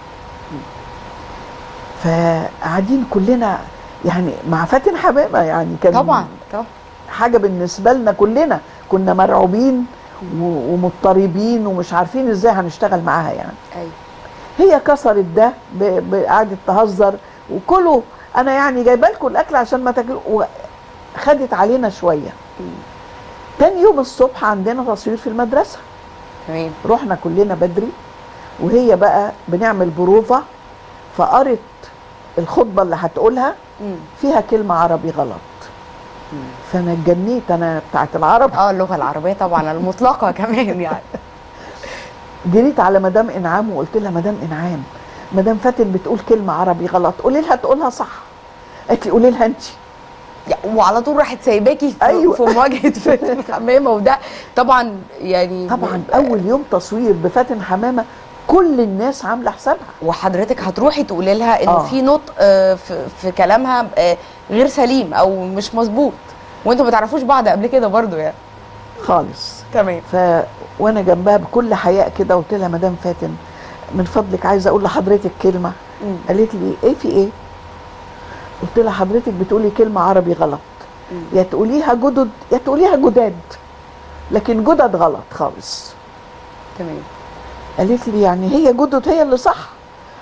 [SPEAKER 2] فقاعدين كلنا يعني مع فاتن حمامه يعني كان
[SPEAKER 1] طبعا طبعا
[SPEAKER 2] حاجه بالنسبه لنا كلنا كنا مرعوبين و- ومضطربين ومش عارفين ازاي هنشتغل معاها يعني
[SPEAKER 1] ايوه
[SPEAKER 2] هي كسرت ده ب- بقعدت تهزر وكلوا انا يعني جايبه لكم الاكل عشان ما تاكلوا وخدت علينا شويه
[SPEAKER 1] مم.
[SPEAKER 2] تاني يوم الصبح عندنا تصوير في المدرسه
[SPEAKER 1] تمام
[SPEAKER 2] رحنا كلنا بدري وهي بقى بنعمل بروفه فقرت الخطبه اللي هتقولها
[SPEAKER 1] مم.
[SPEAKER 2] فيها كلمه عربي غلط
[SPEAKER 1] مم.
[SPEAKER 2] فانا اتجنيت انا بتاعت العرب
[SPEAKER 1] اه اللغه العربيه طبعا المطلقه كمان يعني
[SPEAKER 2] جريت على مدام انعام وقلت لها مدام انعام مدام فاتن بتقول كلمه عربي غلط قولي لها تقولها صح قالت لي قولي لها انت
[SPEAKER 1] يا- وعلى طول راحت سايباكي في,
[SPEAKER 2] أيوة.
[SPEAKER 1] في مواجهه فاتن حمامه وده طبعا يعني
[SPEAKER 2] طبعا اول يوم تصوير بفاتن حمامه كل الناس عامله حسابها
[SPEAKER 1] وحضرتك هتروحي تقولي لها انه
[SPEAKER 2] آه.
[SPEAKER 1] في نطق آه، في, في كلامها آه، غير سليم او مش مظبوط وانتوا ما تعرفوش بعض قبل كده برضو يعني
[SPEAKER 2] خالص
[SPEAKER 1] تمام
[SPEAKER 2] ف وانا جنبها بكل حياء كده قلت لها مدام فاتن من فضلك عايزه اقول لحضرتك كلمه قالت لي ايه في ايه قلت لها حضرتك بتقولي كلمه عربي غلط يا تقوليها جدد يا تقوليها جداد لكن جدد غلط خالص
[SPEAKER 1] تمام
[SPEAKER 2] قالت لي يعني هي جدد هي اللي صح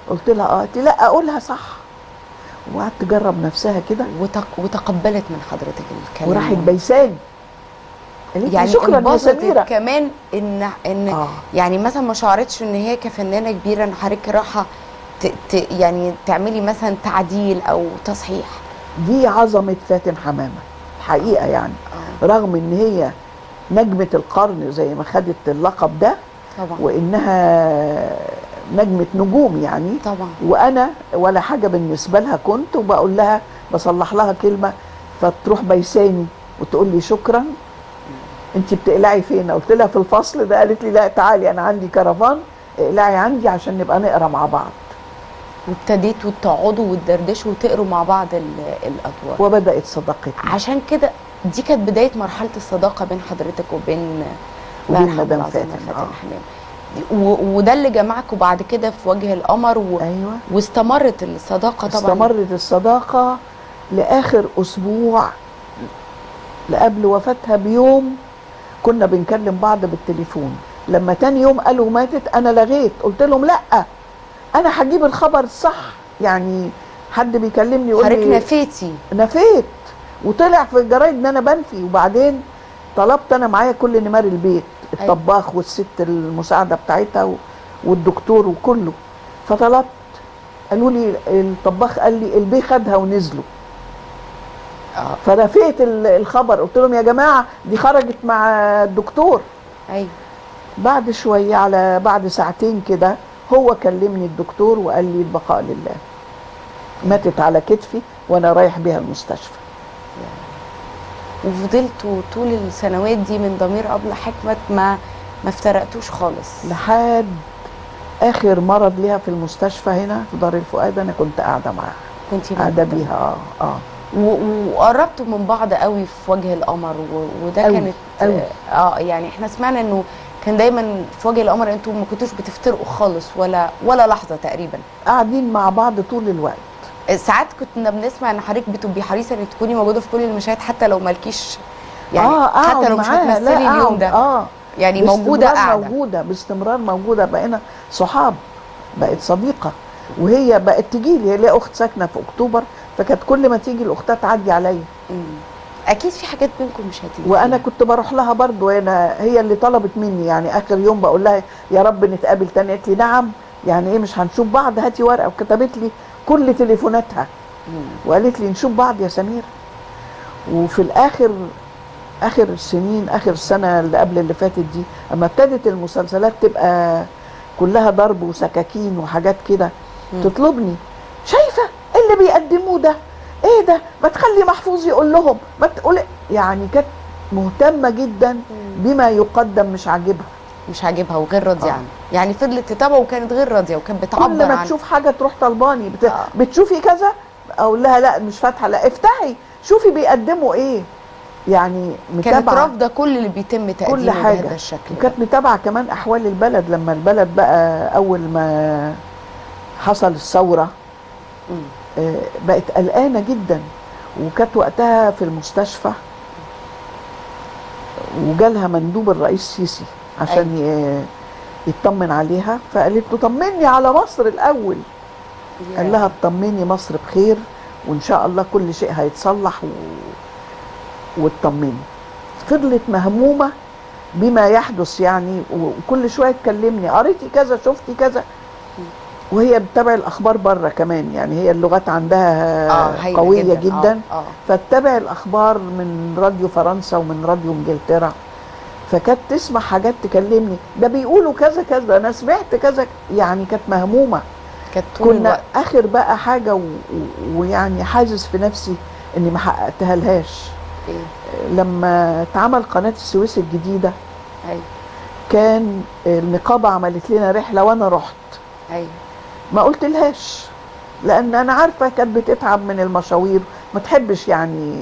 [SPEAKER 2] قلت لها اه قالت لي لا اقولها صح وقعدت تجرب نفسها كده
[SPEAKER 1] وتق... وتقبلت من حضرتك الكلام
[SPEAKER 2] وراحت بيساني قالت لي
[SPEAKER 1] يعني
[SPEAKER 2] شكرا يا
[SPEAKER 1] انبسطت
[SPEAKER 2] سميره
[SPEAKER 1] كمان ان ان
[SPEAKER 2] اه
[SPEAKER 1] يعني مثلا ما شعرتش ان هي كفنانه كبيره ان حضرتك رايحه ت... ت... يعني تعملي مثلا تعديل او تصحيح
[SPEAKER 2] دي عظمه فاتن حمامه حقيقه يعني
[SPEAKER 1] اه
[SPEAKER 2] رغم ان هي نجمه القرن زي ما خدت اللقب ده
[SPEAKER 1] طبعا
[SPEAKER 2] وانها نجمه نجوم يعني
[SPEAKER 1] طبعا
[SPEAKER 2] وانا ولا حاجه بالنسبه لها كنت وبقول لها بصلح لها كلمه فتروح بيساني وتقول لي شكرا انت بتقلعي فين قلت لها في الفصل ده قالت لي لا تعالي انا عندي كرفان اقلعي عندي عشان نبقى نقرا مع بعض
[SPEAKER 1] وابتديتوا تقعدوا وتدردشوا وتقروا مع بعض ال- الادوار
[SPEAKER 2] وبدات صداقتنا
[SPEAKER 1] عشان كده دي كانت بدايه مرحله الصداقه بين حضرتك وبين
[SPEAKER 2] وبين
[SPEAKER 1] الله يرحمه
[SPEAKER 2] مدام
[SPEAKER 1] العظيم
[SPEAKER 2] فاتن،
[SPEAKER 1] فاتن
[SPEAKER 2] آه.
[SPEAKER 1] حمام و- وده اللي جمعكم بعد كده في وجه القمر و...
[SPEAKER 2] ايوه
[SPEAKER 1] واستمرت الصداقه طبعا
[SPEAKER 2] استمرت الصداقه لاخر اسبوع لقبل وفاتها بيوم كنا بنكلم بعض بالتليفون لما تاني يوم قالوا ماتت انا لغيت قلت لهم لا انا هجيب الخبر الصح يعني حد بيكلمني يقول
[SPEAKER 1] حضرتك
[SPEAKER 2] لي
[SPEAKER 1] نفيتي
[SPEAKER 2] نفيت وطلع في الجرايد ان انا بنفي وبعدين طلبت انا معايا كل نمار البيت
[SPEAKER 1] أيوة.
[SPEAKER 2] الطباخ والست المساعده بتاعتها و- والدكتور وكله فطلبت قالوا لي الطباخ قال لي البيه خدها ونزلوا
[SPEAKER 1] اه
[SPEAKER 2] فنفيت ال- الخبر قلت لهم يا جماعه دي خرجت مع الدكتور
[SPEAKER 1] ايوه
[SPEAKER 2] بعد شويه على بعد ساعتين كده هو كلمني الدكتور وقال لي البقاء لله ماتت على كتفي وانا رايح بيها المستشفى
[SPEAKER 1] وفضلتوا طول السنوات دي من ضمير ابله حكمت ما ما افترقتوش خالص
[SPEAKER 2] لحد اخر مرض ليها في المستشفى هنا في دار الفؤاد انا كنت قاعده معاها
[SPEAKER 1] كنت
[SPEAKER 2] قاعده بيها اه اه
[SPEAKER 1] و- وقربتوا من بعض قوي في وجه القمر و- وده
[SPEAKER 2] أوي،
[SPEAKER 1] كانت
[SPEAKER 2] أوي.
[SPEAKER 1] اه يعني احنا سمعنا انه كان دايما في وجه القمر انتوا ما كنتوش بتفترقوا خالص ولا ولا لحظه تقريبا
[SPEAKER 2] قاعدين مع بعض طول الوقت
[SPEAKER 1] ساعات كنا بنسمع ان حضرتك بتبقي حريصه انك تكوني موجوده في كل المشاهد حتى لو مالكيش يعني
[SPEAKER 2] اه
[SPEAKER 1] حتى
[SPEAKER 2] أقعد
[SPEAKER 1] لو مش
[SPEAKER 2] معاها، لا،
[SPEAKER 1] هتمثلي اليوم
[SPEAKER 2] أقعد،
[SPEAKER 1] ده
[SPEAKER 2] اه
[SPEAKER 1] يعني موجوده
[SPEAKER 2] باستمرار
[SPEAKER 1] قاعده
[SPEAKER 2] موجوده باستمرار موجوده بقينا صحاب بقت صديقه وهي بقت تجي لي هي ليها اخت ساكنه في اكتوبر فكانت كل ما تيجي الاختها تعدي عليا
[SPEAKER 1] مم. اكيد في حاجات بينكم مش هتيجي
[SPEAKER 2] وانا كنت بروح لها برضو انا هي اللي طلبت مني يعني اخر يوم بقول لها يا رب نتقابل تاني قالت لي نعم يعني ايه مش هنشوف بعض هاتي ورقه وكتبت لي كل تليفوناتها
[SPEAKER 1] مم.
[SPEAKER 2] وقالت لي نشوف بعض يا سمير وفي الاخر اخر السنين اخر السنه اللي قبل اللي فاتت دي اما ابتدت المسلسلات تبقى كلها ضرب وسكاكين وحاجات كده
[SPEAKER 1] مم.
[SPEAKER 2] تطلبني شايفه إيه اللي بيقدموه ده ايه ده ما تخلي محفوظ يقول لهم ما تقول يعني كانت مهتمه جدا بما يقدم مش عاجبها
[SPEAKER 1] مش عاجبها وغير راضيه
[SPEAKER 2] آه.
[SPEAKER 1] عنه يعني فضلت تتابعه وكانت غير راضيه وكانت بتعبر
[SPEAKER 2] كل ما
[SPEAKER 1] عن
[SPEAKER 2] تشوف حاجه تروح طلباني بت...
[SPEAKER 1] آه.
[SPEAKER 2] بتشوفي كذا اقول لها لا مش فاتحه لا افتحي شوفي بيقدموا ايه يعني
[SPEAKER 1] كانت
[SPEAKER 2] متابعه
[SPEAKER 1] رافضه كل اللي بيتم تقديمه
[SPEAKER 2] كل حاجه
[SPEAKER 1] بهذا الشكل ده.
[SPEAKER 2] وكانت متابعه كمان احوال البلد لما البلد بقى اول ما حصل الثوره
[SPEAKER 1] مم.
[SPEAKER 2] آه، بقت قلقانه جدا وكانت وقتها في المستشفى وجالها مندوب الرئيس سيسي عشان ي- يطمن عليها فقالت له طمني على مصر الاول قال لها اطمني مصر بخير وان شاء الله كل شيء هيتصلح و... واطمني فضلت مهمومه بما يحدث يعني وكل شويه تكلمني قريتي كذا شفتي كذا وهي بتتابع الاخبار بره كمان يعني هي اللغات عندها
[SPEAKER 1] هايلة
[SPEAKER 2] قويه جدا,
[SPEAKER 1] اه, آه.
[SPEAKER 2] فتتابع الاخبار من راديو فرنسا ومن راديو انجلترا فكانت تسمع حاجات تكلمني ده بيقولوا كذا كذا انا سمعت كذا يعني كانت مهمومه
[SPEAKER 1] كانت طول
[SPEAKER 2] كنا
[SPEAKER 1] الوقت
[SPEAKER 2] اخر بقى حاجه و- و- ويعني حاجز في نفسي اني ما حققتها لهاش
[SPEAKER 1] ايه
[SPEAKER 2] لما اتعمل قناه السويس الجديده
[SPEAKER 1] ايوه
[SPEAKER 2] كان النقابه عملت لنا رحله وانا رحت
[SPEAKER 1] ايوه
[SPEAKER 2] ما قلت لهاش لان انا عارفه كانت بتتعب من المشاوير ما تحبش يعني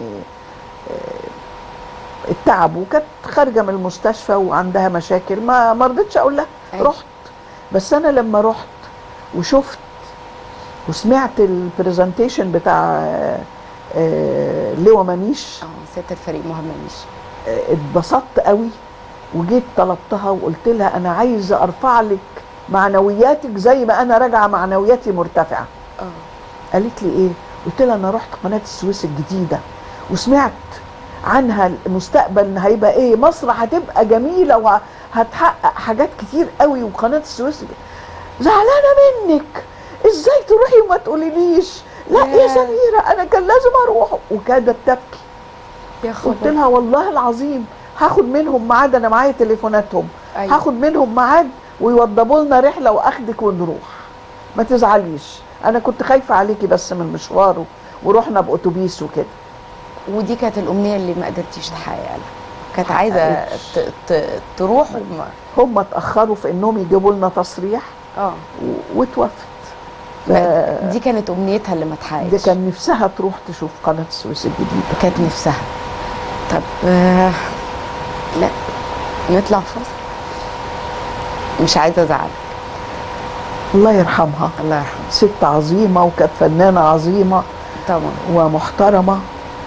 [SPEAKER 2] آه، التعب وكانت خارجه من المستشفى وعندها مشاكل ما ما رضيتش اقول لها
[SPEAKER 1] أيوة.
[SPEAKER 2] رحت بس انا لما رحت وشفت وسمعت البرزنتيشن بتاع آه، آه، لواء منيش
[SPEAKER 1] اه ست الفريق مهم مش
[SPEAKER 2] آه، اتبسطت قوي وجيت طلبتها وقلت لها انا عايزه ارفع لك معنوياتك زي ما انا راجعه معنوياتي مرتفعه
[SPEAKER 1] اه
[SPEAKER 2] قالت لي ايه قلت لها انا رحت قناه السويس الجديده وسمعت عنها المستقبل ان هيبقى ايه مصر هتبقى جميله وهتحقق حاجات كتير قوي وقناه السويس زعلانه منك ازاي تروحي وما تقوليليش لا يا
[SPEAKER 1] ياه.
[SPEAKER 2] سميره انا كان لازم اروح وكادت تبكي
[SPEAKER 1] يا
[SPEAKER 2] قلت
[SPEAKER 1] خبر
[SPEAKER 2] لها والله العظيم هاخد منهم ميعاد انا معايا تليفوناتهم
[SPEAKER 1] أيوة.
[SPEAKER 2] هاخد منهم ميعاد ويوضبوا لنا رحله واخدك ونروح ما تزعليش انا كنت خايفه عليكي بس من مشواره ورحنا باتوبيس وكده
[SPEAKER 1] ودي كانت الامنيه اللي ما قدرتيش تحققها لها كانت عايزه
[SPEAKER 2] حققتش.
[SPEAKER 1] ت- ت- تروح وما
[SPEAKER 2] هم اتاخروا في انهم يجيبوا لنا تصريح
[SPEAKER 1] اه
[SPEAKER 2] و- واتوفت ف-
[SPEAKER 1] ما- دي كانت امنيتها اللي ما
[SPEAKER 2] دي
[SPEAKER 1] اتحققتش
[SPEAKER 2] كان نفسها تروح تشوف قناه السويس الجديده
[SPEAKER 1] كانت نفسها طب آه لا نطلع فاصل مش عايزه ازعل
[SPEAKER 2] الله يرحمها
[SPEAKER 1] الله يرحمه
[SPEAKER 2] ست عظيمه وكانت فنانه عظيمه
[SPEAKER 1] طبعا
[SPEAKER 2] ومحترمه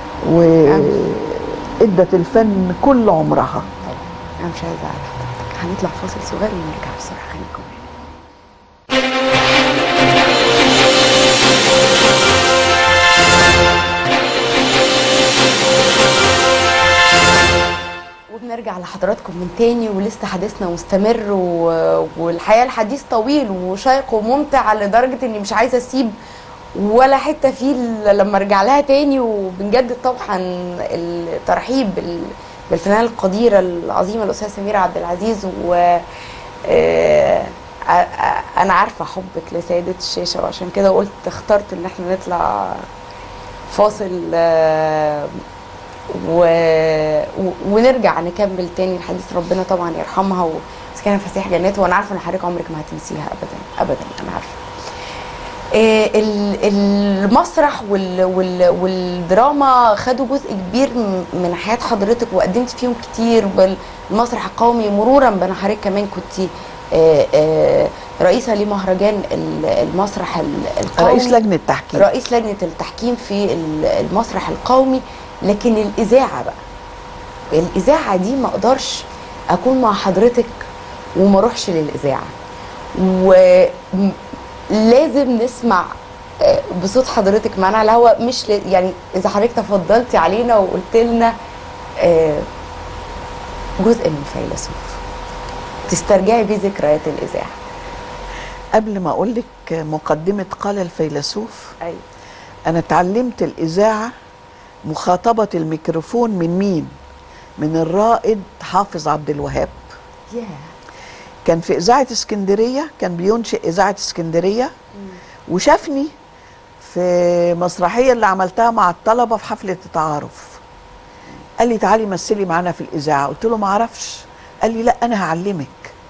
[SPEAKER 2] وادت الفن كل عمرها
[SPEAKER 1] انا مش عايزه ازعل حضرتك هنطلع فاصل صغير ونرجع بسرعه خليكم معانا وبنرجع لحضراتكم من تاني ولسه حديثنا مستمر و... والحقيقه الحديث طويل وشيق وممتع لدرجه اني مش عايزه اسيب ولا حته فيه ل- لما ارجع لها تاني وبنجدد طبعا الترحيب بال... بالفنانه القديره العظيمه الاستاذه سميره عبد العزيز و آه، آه، آه، انا عارفه حبك لسيده الشاشه وعشان كده قلت اخترت ان احنا نطلع فاصل آه، و... و... ونرجع نكمل تاني الحديث ربنا طبعا يرحمها وسكنها فسيح جنات وانا عارفه ان حضرتك عمرك ما هتنسيها ابدا ابدا انا عارفه إيه ال- المسرح وال وال والدراما خدوا جزء كبير م- من حياه حضرتك وقدمت فيهم كتير بالمسرح القومي مرورا بان حضرتك كمان كنت رئيسه لمهرجان ال- المسرح ال- القومي
[SPEAKER 2] رئيس لجنه تحكيم
[SPEAKER 1] رئيس لجنه التحكيم في ال- المسرح القومي لكن الاذاعه بقى الاذاعه دي ما اقدرش اكون مع حضرتك وما اروحش للاذاعه ولازم نسمع آه، بصوت حضرتك معانا على الهواء مش ل... يعني اذا حضرتك تفضلتي علينا وقلت لنا آه، جزء من فيلسوف تسترجعي بيه ذكريات الاذاعه
[SPEAKER 2] قبل ما اقول لك مقدمه قال الفيلسوف
[SPEAKER 1] ايوه
[SPEAKER 2] انا اتعلمت الاذاعه مخاطبه الميكروفون من مين من الرائد حافظ عبد الوهاب
[SPEAKER 1] ياه
[SPEAKER 2] كان في اذاعه اسكندريه كان بينشئ اذاعه اسكندريه وشافني في مسرحيه اللي عملتها مع الطلبه في حفله التعارف قال لي تعالي مثلي معانا في الاذاعه قلت له ما اعرفش قال لي لا انا هعلمك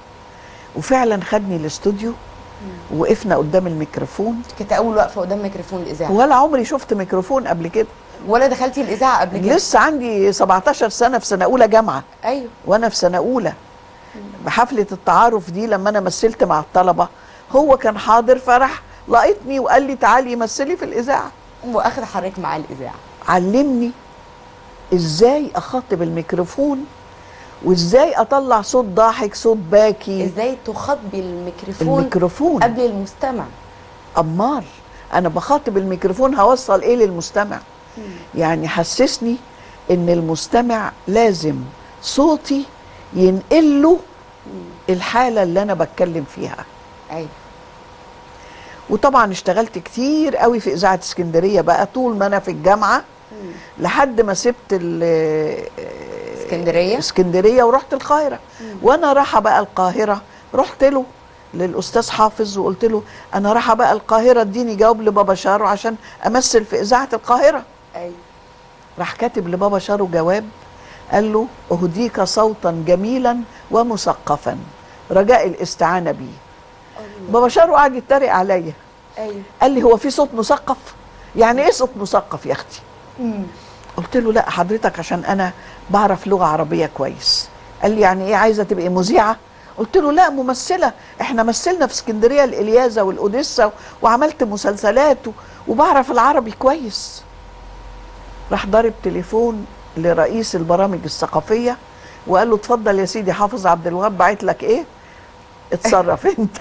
[SPEAKER 2] وفعلا خدني الاستوديو وقفنا قدام الميكروفون
[SPEAKER 1] كانت اول وقفه قدام ميكروفون الاذاعه
[SPEAKER 2] ولا عمري شفت ميكروفون قبل كده
[SPEAKER 1] ولا دخلتي الاذاعه قبل كده
[SPEAKER 2] لسه عندي 17 سنه في سنه اولى جامعه
[SPEAKER 1] ايوه
[SPEAKER 2] وانا في سنه اولى بحفله التعارف دي لما انا مثلت مع الطلبه هو كان حاضر فرح لقيتني وقال لي تعالي مثلي في الاذاعه
[SPEAKER 1] واخد حضرتك مع الاذاعه
[SPEAKER 2] علمني ازاي اخاطب الميكروفون وازاي اطلع صوت ضاحك صوت باكي
[SPEAKER 1] ازاي تخاطبي الميكروفون
[SPEAKER 2] الميكروفون
[SPEAKER 1] قبل المستمع
[SPEAKER 2] امال انا بخاطب الميكروفون هوصل ايه للمستمع يعني حسسني ان المستمع لازم صوتي ينقل له الحاله اللي انا بتكلم فيها
[SPEAKER 1] ايوه
[SPEAKER 2] وطبعا اشتغلت كتير قوي في اذاعه اسكندريه بقى طول ما انا في الجامعه لحد ما سبت ال-
[SPEAKER 1] اسكندرية؟
[SPEAKER 2] اسكندريه ورحت القاهره وانا رايحه بقى القاهره رحت له للاستاذ حافظ وقلت له انا رايحه بقى القاهره اديني جواب لبابا شارو عشان امثل في اذاعه القاهره
[SPEAKER 1] ايوه
[SPEAKER 2] راح كاتب لبابا شارو جواب قال له اهديك صوتا جميلا ومثقفا رجاء الاستعانه بيه بابا شارو قعد يتريق عليا
[SPEAKER 1] ايوه
[SPEAKER 2] قال لي هو في صوت مثقف يعني ايه صوت مثقف يا اختي قلت له لا حضرتك عشان انا بعرف لغه عربيه كويس قال لي يعني ايه عايزه تبقي مذيعه قلت له لا ممثله احنا مثلنا في اسكندريه الالياذه والاوديسا وعملت مسلسلات و- وبعرف العربي كويس راح ضارب تليفون لرئيس البرامج الثقافيه وقال له اتفضل يا سيدي حافظ عبد الوهاب باعت لك ايه اتصرف انت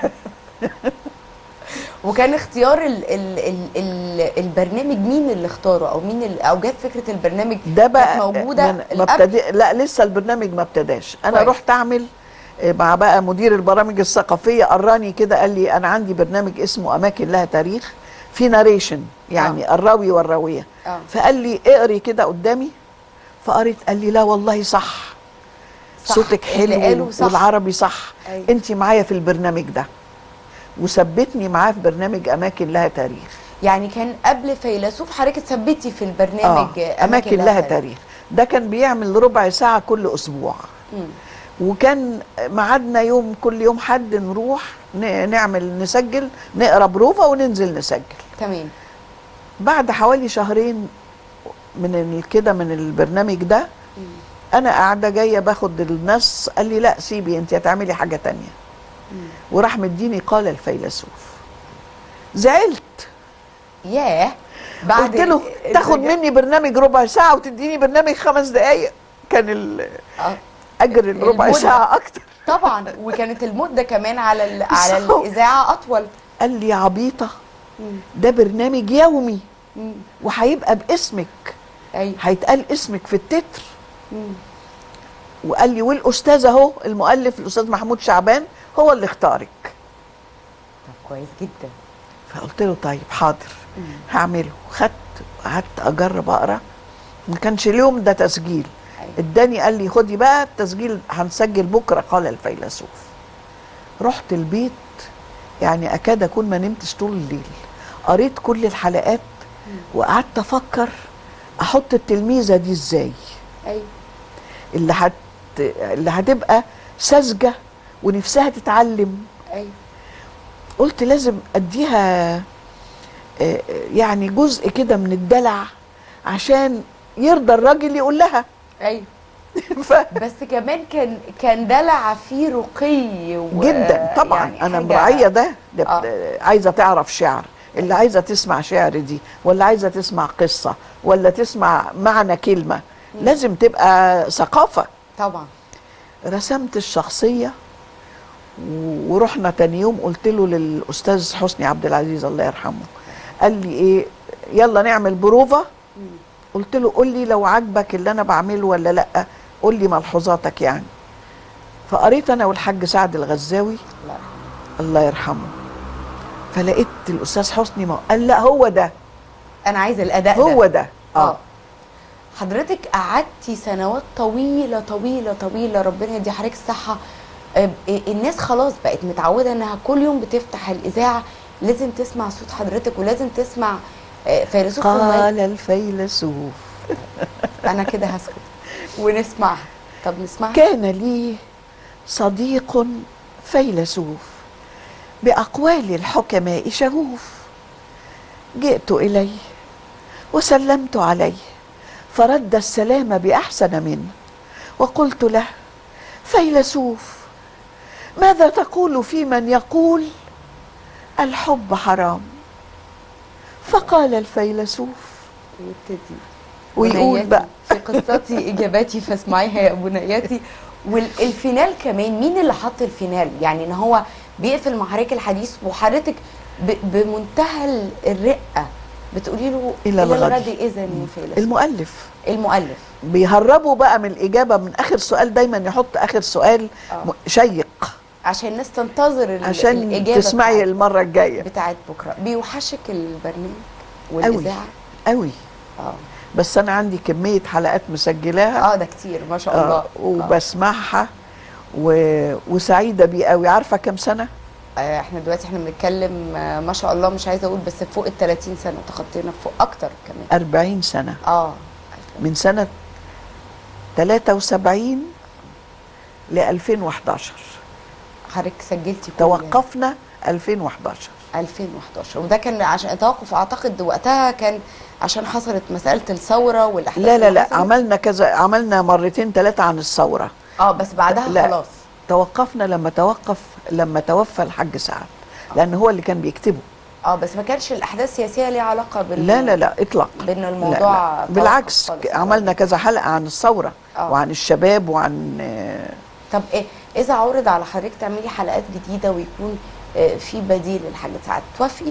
[SPEAKER 1] وكان اختيار ال ال ال ال البرنامج مين اللي اختاره او مين اللي او جت فكره البرنامج
[SPEAKER 2] ده بقى
[SPEAKER 1] كانت موجوده
[SPEAKER 2] من- ما
[SPEAKER 1] الأب-
[SPEAKER 2] ابتدي لا لسه البرنامج ما ابتداش انا
[SPEAKER 1] كويس.
[SPEAKER 2] رحت اعمل آه، مع بقى مدير البرامج الثقافيه قراني كده قال لي انا عندي برنامج اسمه اماكن لها تاريخ في ناريشن يعني الراوي والراويه
[SPEAKER 1] آه.
[SPEAKER 2] فقال لي اقري كده قدامي فقريت قال لي لا والله صح,
[SPEAKER 1] صح،
[SPEAKER 2] صوتك
[SPEAKER 1] اللي
[SPEAKER 2] حلو
[SPEAKER 1] قاله صح.
[SPEAKER 2] والعربي صح
[SPEAKER 1] أيوة.
[SPEAKER 2] انت معايا في البرنامج ده وثبتني معاه في برنامج اماكن لها تاريخ
[SPEAKER 1] يعني كان قبل فيلسوف حضرتك اتثبتي في البرنامج
[SPEAKER 2] آه. اماكن لها تاريخ ده كان بيعمل ربع ساعه كل اسبوع
[SPEAKER 1] مم.
[SPEAKER 2] وكان ميعادنا يوم كل يوم حد نروح ن- نعمل نسجل نقرا بروفا وننزل نسجل
[SPEAKER 1] تمام
[SPEAKER 2] بعد حوالي شهرين من ال- كده من البرنامج ده انا قاعده جايه باخد النص قال لي لا سيبي انت هتعملي حاجه تانية وراح مديني قال الفيلسوف زعلت
[SPEAKER 1] ياه بعد
[SPEAKER 2] قلت له
[SPEAKER 1] ال-
[SPEAKER 2] تاخد
[SPEAKER 1] الرجع-
[SPEAKER 2] مني برنامج ربع ساعه وتديني برنامج خمس دقايق كان ال-
[SPEAKER 1] آه.
[SPEAKER 2] اجر الربع
[SPEAKER 1] المدة.
[SPEAKER 2] ساعه اكتر
[SPEAKER 1] طبعا وكانت المده كمان على ال- على
[SPEAKER 2] صح.
[SPEAKER 1] الاذاعه اطول
[SPEAKER 2] قال لي يا عبيطه
[SPEAKER 1] مم.
[SPEAKER 2] ده برنامج يومي
[SPEAKER 1] مم.
[SPEAKER 2] وهيبقى باسمك
[SPEAKER 1] ايوه
[SPEAKER 2] هيتقال اسمك في التتر
[SPEAKER 1] مم.
[SPEAKER 2] وقال لي والاستاذ اهو المؤلف الاستاذ محمود شعبان هو اللي اختارك
[SPEAKER 1] طب كويس جدا
[SPEAKER 2] فقلت له طيب حاضر هعمله خدت قعدت اجرب اقرا ما كانش اليوم ده تسجيل
[SPEAKER 1] أيوة.
[SPEAKER 2] اداني قال لي خدي بقى التسجيل هنسجل بكره قال الفيلسوف رحت البيت يعني اكاد اكون ما نمتش طول الليل قريت كل الحلقات وقعدت افكر احط التلميذه دي ازاي
[SPEAKER 1] ايوه
[SPEAKER 2] اللي هت اللي هتبقى ساذجه ونفسها تتعلم
[SPEAKER 1] ايوه
[SPEAKER 2] قلت لازم اديها آه، يعني جزء كده من الدلع عشان يرضى الراجل يقول لها
[SPEAKER 1] ايوه
[SPEAKER 2] ف...
[SPEAKER 1] بس كمان كان كان دلع فيه رقي و...
[SPEAKER 2] جدا طبعا
[SPEAKER 1] يعني
[SPEAKER 2] انا
[SPEAKER 1] حاجة-
[SPEAKER 2] مراعيه ده, ده
[SPEAKER 1] آه.
[SPEAKER 2] آه. عايزه تعرف شعر اللي عايزه تسمع شعر دي ولا عايزه تسمع قصه ولا تسمع معنى كلمه لازم تبقى ثقافه
[SPEAKER 1] طبعا
[SPEAKER 2] رسمت الشخصيه و- ورحنا تاني يوم قلت له للاستاذ حسني عبد العزيز الله يرحمه قال لي ايه يلا نعمل بروفا قلت له قول لي لو عجبك اللي انا بعمله ولا لا قول لي ملحوظاتك يعني فقريت انا والحاج سعد الغزاوي
[SPEAKER 1] لا
[SPEAKER 2] الله يرحمه فلقيت الاستاذ حسني ما قال لا هو ده
[SPEAKER 1] انا عايزه الاداء ده
[SPEAKER 2] هو ده
[SPEAKER 1] اه
[SPEAKER 2] اه
[SPEAKER 1] حضرتك قعدتي سنوات طويله طويله طويله ربنا يدي حضرتك الصحه آه، الناس خلاص بقت متعوده انها كل يوم بتفتح الاذاعه لازم تسمع صوت حضرتك ولازم تسمع آه، فيلسوف المي-
[SPEAKER 2] قال الفيلسوف
[SPEAKER 1] انا كده هسكت ونسمعها طب نسمعها
[SPEAKER 2] كان لي صديق فيلسوف بأقوال الحكماء شغوف جئت إليه وسلمت عليه فرد السلام بأحسن منه وقلت له فيلسوف ماذا تقول في من يقول الحب حرام فقال الفيلسوف
[SPEAKER 1] وابتدي
[SPEAKER 2] ويقول
[SPEAKER 1] بنياتي
[SPEAKER 2] بقى
[SPEAKER 1] في قصتي اجاباتي فاسمعيها يا بنياتي والفينال كمان مين اللي حط الفينال يعني ان هو بيقفل مع حضرتك الحديث وحضرتك ب- بمنتهى ال- الرقه بتقولي له
[SPEAKER 2] إلى الغد.
[SPEAKER 1] اذا يا فيلسوف
[SPEAKER 2] المؤلف
[SPEAKER 1] المؤلف
[SPEAKER 2] بيهربوا بقى من الإجابة من آخر سؤال دايما يحط آخر سؤال
[SPEAKER 1] آه.
[SPEAKER 2] م- شيق
[SPEAKER 1] عشان الناس تنتظر ال-
[SPEAKER 2] عشان
[SPEAKER 1] الاجابه
[SPEAKER 2] تسمعي
[SPEAKER 1] بتاعت,
[SPEAKER 2] المرة الجاية
[SPEAKER 1] بتاعت بكره بيوحشك البرنامج
[SPEAKER 2] قوي
[SPEAKER 1] والاذاعه
[SPEAKER 2] قوي
[SPEAKER 1] اه
[SPEAKER 2] بس أنا عندي كمية حلقات مسجلاها
[SPEAKER 1] اه ده كتير ما شاء الله
[SPEAKER 2] آه وبسمعها و... وسعيدة بيه قوي عارفة كم سنة؟
[SPEAKER 1] آه، احنا دلوقتي احنا بنتكلم آه، ما شاء الله مش عايزه اقول بس فوق ال 30 سنه تخطينا فوق اكتر كمان
[SPEAKER 2] 40 سنة
[SPEAKER 1] اه
[SPEAKER 2] من سنة 73 ل 2011
[SPEAKER 1] حضرتك سجلتي كل
[SPEAKER 2] توقفنا 2011
[SPEAKER 1] 2011 وده كان عشان توقف اعتقد وقتها كان عشان حصلت مساله الثوره والاحداث
[SPEAKER 2] لا لا
[SPEAKER 1] اللي
[SPEAKER 2] لا
[SPEAKER 1] حصلت.
[SPEAKER 2] عملنا كذا عملنا مرتين ثلاثة عن الثورة
[SPEAKER 1] اه بس بعدها
[SPEAKER 2] لا.
[SPEAKER 1] خلاص
[SPEAKER 2] توقفنا لما توقف لما توفى الحاج سعد لان هو اللي كان بيكتبه
[SPEAKER 1] اه بس ما كانش الاحداث السياسيه ليها علاقه بال
[SPEAKER 2] لا لا لا اطلاق
[SPEAKER 1] بان
[SPEAKER 2] لا
[SPEAKER 1] الموضوع
[SPEAKER 2] لا.
[SPEAKER 1] توقف
[SPEAKER 2] بالعكس
[SPEAKER 1] خالص.
[SPEAKER 2] عملنا كذا حلقه عن الثوره
[SPEAKER 1] آه.
[SPEAKER 2] وعن الشباب وعن آه،
[SPEAKER 1] طب إيه اذا عرض على حضرتك تعملي حلقات جديده ويكون آه، في بديل للحاج سعد توافقي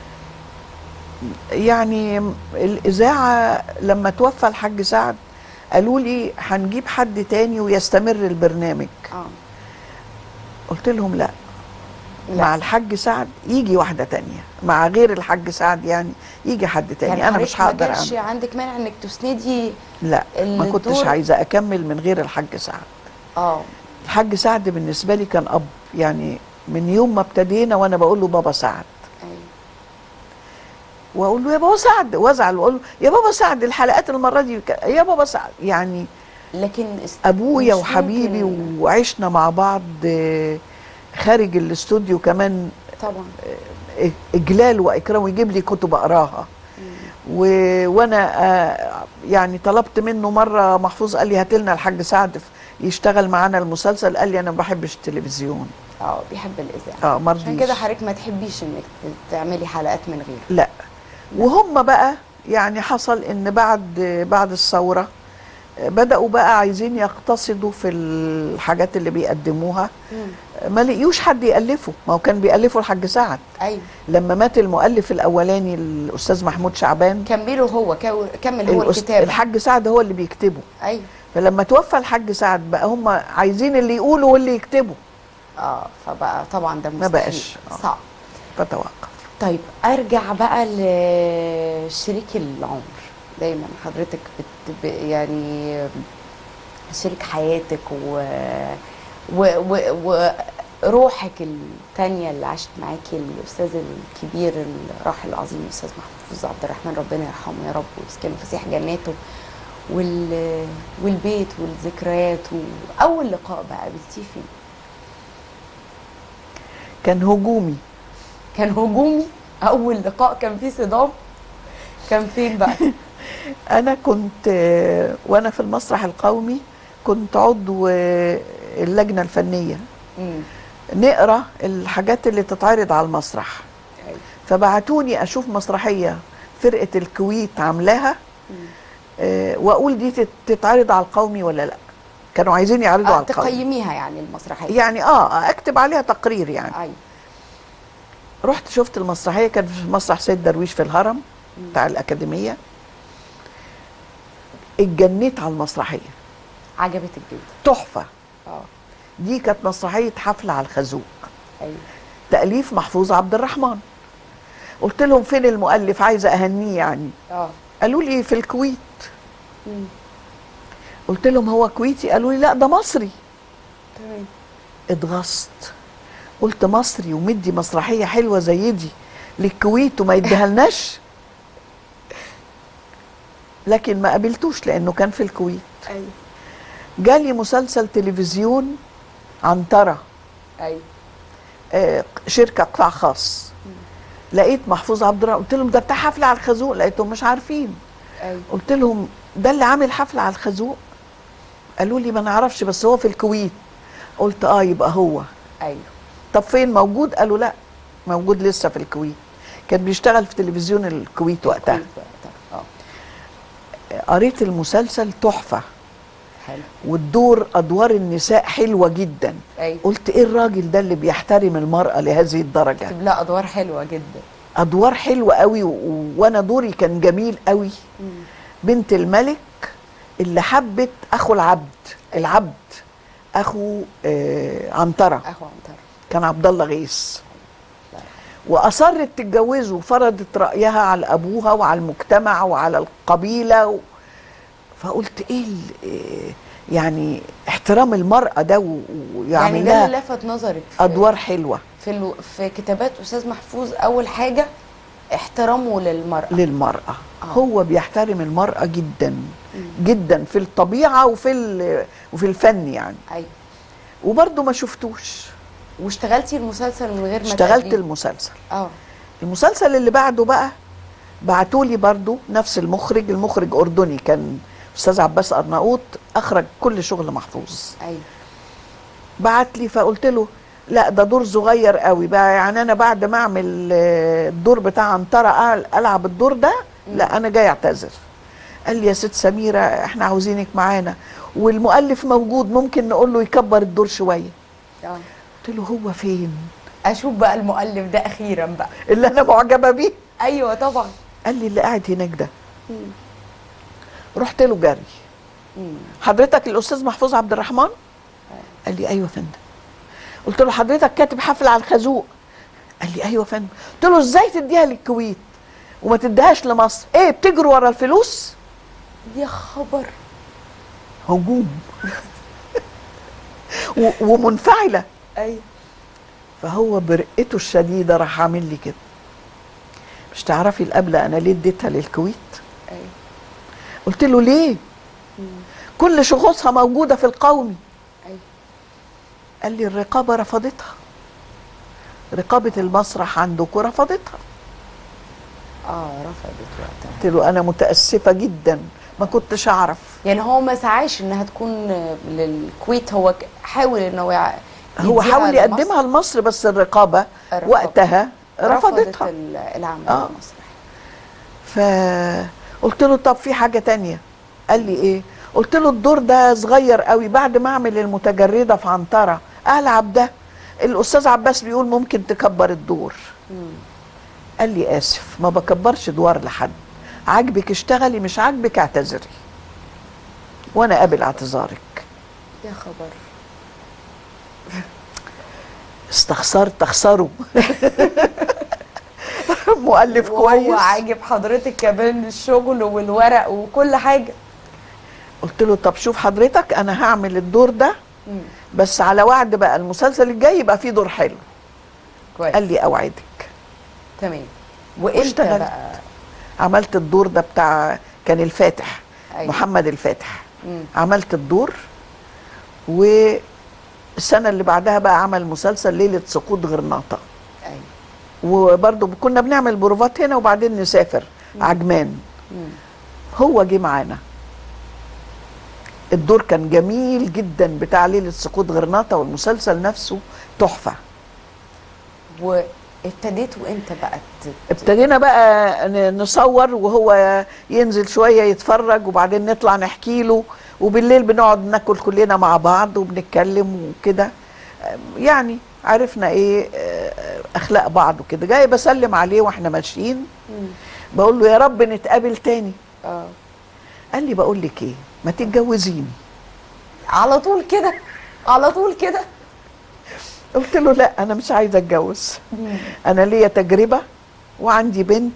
[SPEAKER 2] يعني الاذاعه لما توفى الحاج سعد قالوا لي هنجيب حد تاني ويستمر البرنامج
[SPEAKER 1] اه
[SPEAKER 2] قلت لهم لا
[SPEAKER 1] لا.
[SPEAKER 2] مع الحاج سعد يجي واحده تانية مع غير الحاج سعد يعني يجي حد تاني
[SPEAKER 1] يعني
[SPEAKER 2] انا
[SPEAKER 1] حضرتك
[SPEAKER 2] مش هقدر
[SPEAKER 1] ما كانش
[SPEAKER 2] اعمل
[SPEAKER 1] عندك مانع انك تسندي
[SPEAKER 2] لا ما كنتش
[SPEAKER 1] الدور-
[SPEAKER 2] عايزه اكمل من غير الحاج سعد
[SPEAKER 1] اه
[SPEAKER 2] الحاج سعد بالنسبه لي كان اب يعني من يوم ما ابتدينا وانا بقول له بابا سعد
[SPEAKER 1] ايوه
[SPEAKER 2] واقول له يا بابا سعد وازعل واقول له يا بابا سعد الحلقات المره دي ك- يا بابا سعد يعني
[SPEAKER 1] لكن است-
[SPEAKER 2] ابويا
[SPEAKER 1] مش
[SPEAKER 2] وحبيبي
[SPEAKER 1] ممكن-
[SPEAKER 2] وعشنا مع بعض آه، خارج الاستوديو كمان
[SPEAKER 1] طبعا
[SPEAKER 2] آه، اجلال واكرام ويجيب لي كتب اقراها و... وانا آه، يعني طلبت منه مره محفوظ قال لي هات لنا الحاج سعد ف- يشتغل معانا المسلسل قال لي انا ما بحبش التلفزيون
[SPEAKER 1] اه بيحب الاذاعه
[SPEAKER 2] اه ما
[SPEAKER 1] عشان
[SPEAKER 2] رضيش
[SPEAKER 1] كده حضرتك ما تحبيش انك تعملي حلقات من غيره
[SPEAKER 2] لا وهم بقى يعني حصل ان بعد بعد الثوره بداوا بقى عايزين يقتصدوا في الحاجات اللي بيقدموها ما لقيوش حد يالفه ما هو كان بيالفه الحاج سعد
[SPEAKER 1] ايوه
[SPEAKER 2] لما مات المؤلف الاولاني الاستاذ محمود شعبان
[SPEAKER 1] كمله هو كو- كمل هو
[SPEAKER 2] الأس-
[SPEAKER 1] الكتاب
[SPEAKER 2] الحاج سعد هو اللي بيكتبه
[SPEAKER 1] ايوه
[SPEAKER 2] فلما توفى الحاج سعد بقى هم عايزين اللي يقولوا واللي يكتبوا
[SPEAKER 1] اه فبقى طبعا ده
[SPEAKER 2] ما
[SPEAKER 1] مستحيل
[SPEAKER 2] بقاش، آه.
[SPEAKER 1] صعب
[SPEAKER 2] فتوقف
[SPEAKER 1] طيب ارجع بقى لشريك العمر دايما حضرتك بت ب- يعني شريك حياتك و و و وروحك التانية اللي عاشت معاكي الأستاذ الكبير الراحل العظيم الأستاذ محفوظ عبد الرحمن ربنا يرحمه يا رب ويسكنه فسيح جناته وال والبيت والذكريات وأول لقاء بقى قابلتيه فين؟
[SPEAKER 2] كان هجومي
[SPEAKER 1] كان هجومي اول لقاء كان فيه صدام كان فين بقى
[SPEAKER 2] انا كنت آه، وانا في المسرح القومي كنت عضو آه، اللجنه الفنيه
[SPEAKER 1] مم.
[SPEAKER 2] نقرا الحاجات اللي تتعرض على المسرح
[SPEAKER 1] أيوة.
[SPEAKER 2] فبعتوني اشوف مسرحيه فرقه الكويت عاملاها آه، واقول دي تت- تتعرض على القومي ولا لا كانوا عايزين يعرضوا
[SPEAKER 1] آه
[SPEAKER 2] على القومي
[SPEAKER 1] تقيميها يعني المسرحيه
[SPEAKER 2] يعني اه اكتب عليها تقرير يعني
[SPEAKER 1] ايوه
[SPEAKER 2] رحت شفت المسرحيه كان في مسرح سيد درويش في الهرم بتاع الاكاديميه اتجنيت على المسرحيه
[SPEAKER 1] عجبتك جدا
[SPEAKER 2] تحفه
[SPEAKER 1] اه
[SPEAKER 2] دي كانت مسرحيه حفله على الخازوق
[SPEAKER 1] ايوه
[SPEAKER 2] تاليف محفوظ عبد الرحمن قلت لهم فين المؤلف عايزه اهنيه يعني
[SPEAKER 1] اه
[SPEAKER 2] قالوا لي في الكويت
[SPEAKER 1] مم.
[SPEAKER 2] قلت لهم هو كويتي قالوا لي لا ده مصري
[SPEAKER 1] تمام
[SPEAKER 2] اتغصت قلت مصري ومدي مسرحيه حلوه زي دي للكويت وما يديهالناش لكن ما قابلتوش لانه كان في الكويت
[SPEAKER 1] ايوه
[SPEAKER 2] جالي مسلسل تلفزيون عنترة
[SPEAKER 1] ايوه
[SPEAKER 2] آه، شركة قطاع خاص لقيت محفوظ عبد الرحمن قلت لهم ده بتاع حفلة على الخازوق لقيتهم مش عارفين
[SPEAKER 1] ايوه
[SPEAKER 2] قلت لهم ده اللي عامل حفلة على الخازوق قالوا لي ما نعرفش بس هو في الكويت قلت اه يبقى هو
[SPEAKER 1] ايوه
[SPEAKER 2] طب فين موجود قالوا لا موجود لسه في الكويت كان بيشتغل في تلفزيون الكويت وقتها
[SPEAKER 1] كويس وقتها. اه
[SPEAKER 2] قريت المسلسل تحفة
[SPEAKER 1] حلو
[SPEAKER 2] والدور أدوار النساء حلوة جدا
[SPEAKER 1] ايوه
[SPEAKER 2] قلت ايه الراجل ده اللي بيحترم المرأة لهذه الدرجة
[SPEAKER 1] كتب لها ادوار حلوه جدا
[SPEAKER 2] ادوار حلوة قوي و... و- وانا دوري كان جميل قوي
[SPEAKER 1] مم.
[SPEAKER 2] بنت الملك اللي حبت اخو العبد العبد اخو آه عنترة
[SPEAKER 1] اخو عنتر
[SPEAKER 2] كان عبد الله غيث واصرت تتجوزه وفرضت رايها على ابوها وعلى المجتمع وعلى القبيله و... فقلت ايه ال- إيه يعني احترام المراه ده و- ويعمل
[SPEAKER 1] يعني ده اللي
[SPEAKER 2] لها
[SPEAKER 1] لفت نظرك في
[SPEAKER 2] ادوار حلوه
[SPEAKER 1] في, الو... في كتابات استاذ محفوظ اول حاجه احترامه للمراه
[SPEAKER 2] للمراه
[SPEAKER 1] آه.
[SPEAKER 2] هو بيحترم المراه جدا جدا في الطبيعه وفي ال... وفي الفن يعني
[SPEAKER 1] ايوه
[SPEAKER 2] وبرضه ما شفتوش
[SPEAKER 1] واشتغلتي المسلسل من غير ما
[SPEAKER 2] اشتغلت
[SPEAKER 1] تقابليه؟
[SPEAKER 2] المسلسل
[SPEAKER 1] اه
[SPEAKER 2] المسلسل اللي بعده بقى بعتولي برضو نفس المخرج المخرج أردني كان أستاذ عباس أرناؤوط أخرج كل شغل محفوظ
[SPEAKER 1] ايوه
[SPEAKER 2] بعت لي فقلت له لا ده دور صغير قوي بقى يعني أنا بعد ما أعمل آه، الدور بتاع عنترة أل- ألعب الدور ده لا أنا جاي أعتذر قال لي يا ست سميرة احنا عاوزينك معانا والمؤلف موجود ممكن نقول له يكبر الدور شوية
[SPEAKER 1] اه
[SPEAKER 2] قلت له هو فين
[SPEAKER 1] اشوف بقى المؤلف ده اخيرا بقى
[SPEAKER 2] اللي انا معجبه بيه
[SPEAKER 1] ايوه طبعا
[SPEAKER 2] قال لي اللي قاعد هناك ده
[SPEAKER 1] مم.
[SPEAKER 2] رحت له جري
[SPEAKER 1] مم.
[SPEAKER 2] حضرتك الاستاذ محفوظ عبد الرحمن قال لي ايوه يا فندم قلت له حضرتك كاتب حفل على الخازوق قال لي ايوه يا فندم قلت له ازاي تديها للكويت وما تديهاش لمصر ايه بتجروا ورا الفلوس
[SPEAKER 1] يا خبر
[SPEAKER 2] هجوم و- ومنفعله
[SPEAKER 1] ايوه
[SPEAKER 2] فهو برقته الشديده راح عامل لي كده مش تعرفي القبلة انا ليه اديتها للكويت
[SPEAKER 1] ايوه
[SPEAKER 2] قلت له ليه كل شخوصها موجوده في القومي
[SPEAKER 1] ايوه
[SPEAKER 2] قال لي الرقابه رفضتها رقابه المسرح عندكم رفضتها
[SPEAKER 1] اه رفضت وقتها
[SPEAKER 2] قلت له انا متاسفه جدا ما كنتش اعرف
[SPEAKER 1] يعني هو ما سعاش انها تكون للكويت هو ك- حاول انه يع-
[SPEAKER 2] هو
[SPEAKER 1] يديها
[SPEAKER 2] حاول
[SPEAKER 1] لمصر.
[SPEAKER 2] يقدمها لمصر بس الرقابه
[SPEAKER 1] الرقابة.
[SPEAKER 2] وقتها
[SPEAKER 1] رفضت
[SPEAKER 2] رفضتها
[SPEAKER 1] ال- العمل
[SPEAKER 2] آه.
[SPEAKER 1] المسرحي
[SPEAKER 2] فقلت له طب في حاجه تانية قال لي ايه قلت له الدور ده صغير قوي بعد ما اعمل المتجرده في عنتره العب ده الاستاذ عباس بيقول ممكن تكبر الدور
[SPEAKER 1] مم.
[SPEAKER 2] قال لي اسف ما بكبرش دوار لحد عاجبك اشتغلي مش عاجبك اعتذري وانا قابل اعتذارك
[SPEAKER 1] يا خبر
[SPEAKER 2] استخسرت اخسره مؤلف
[SPEAKER 1] وهو
[SPEAKER 2] كويس
[SPEAKER 1] عاجب حضرتك كمان الشغل والورق وكل حاجه
[SPEAKER 2] قلت له طب شوف حضرتك انا هعمل الدور ده
[SPEAKER 1] مم.
[SPEAKER 2] بس على وعد بقى المسلسل الجاي يبقى فيه دور حلو
[SPEAKER 1] كويس
[SPEAKER 2] قال لي اوعدك
[SPEAKER 1] تمام وامتى
[SPEAKER 2] واشتغلت.
[SPEAKER 1] بقى
[SPEAKER 2] عملت الدور ده بتاع كان الفاتح
[SPEAKER 1] أيوة.
[SPEAKER 2] محمد الفاتح
[SPEAKER 1] مم.
[SPEAKER 2] عملت الدور والسنة اللي بعدها بقى عمل مسلسل ليلة سقوط غرناطة
[SPEAKER 1] ايوه
[SPEAKER 2] وبرضه كنا بنعمل بروفات هنا وبعدين نسافر عجمان
[SPEAKER 1] مم.
[SPEAKER 2] هو جه معانا الدور كان جميل جدا بتاع ليلة سقوط غرناطة والمسلسل نفسه تحفة
[SPEAKER 1] وابتديتوا امتى بقى ت-
[SPEAKER 2] ابتدينا بقى ن- نصور وهو ينزل شوية يتفرج وبعدين نطلع نحكي له وبالليل بنقعد ناكل كلنا مع بعض وبنتكلم وكده يعني عرفنا ايه آه، اخلاق بعض وكده جاي بسلم عليه واحنا ماشيين
[SPEAKER 1] مم.
[SPEAKER 2] بقول له يا رب نتقابل تاني
[SPEAKER 1] اه
[SPEAKER 2] قال لي بقول لك ايه ما تتجوزيني
[SPEAKER 1] على طول كده على طول كده
[SPEAKER 2] قلت له لا انا مش عايزه اتجوز انا ليا تجربه وعندي بنت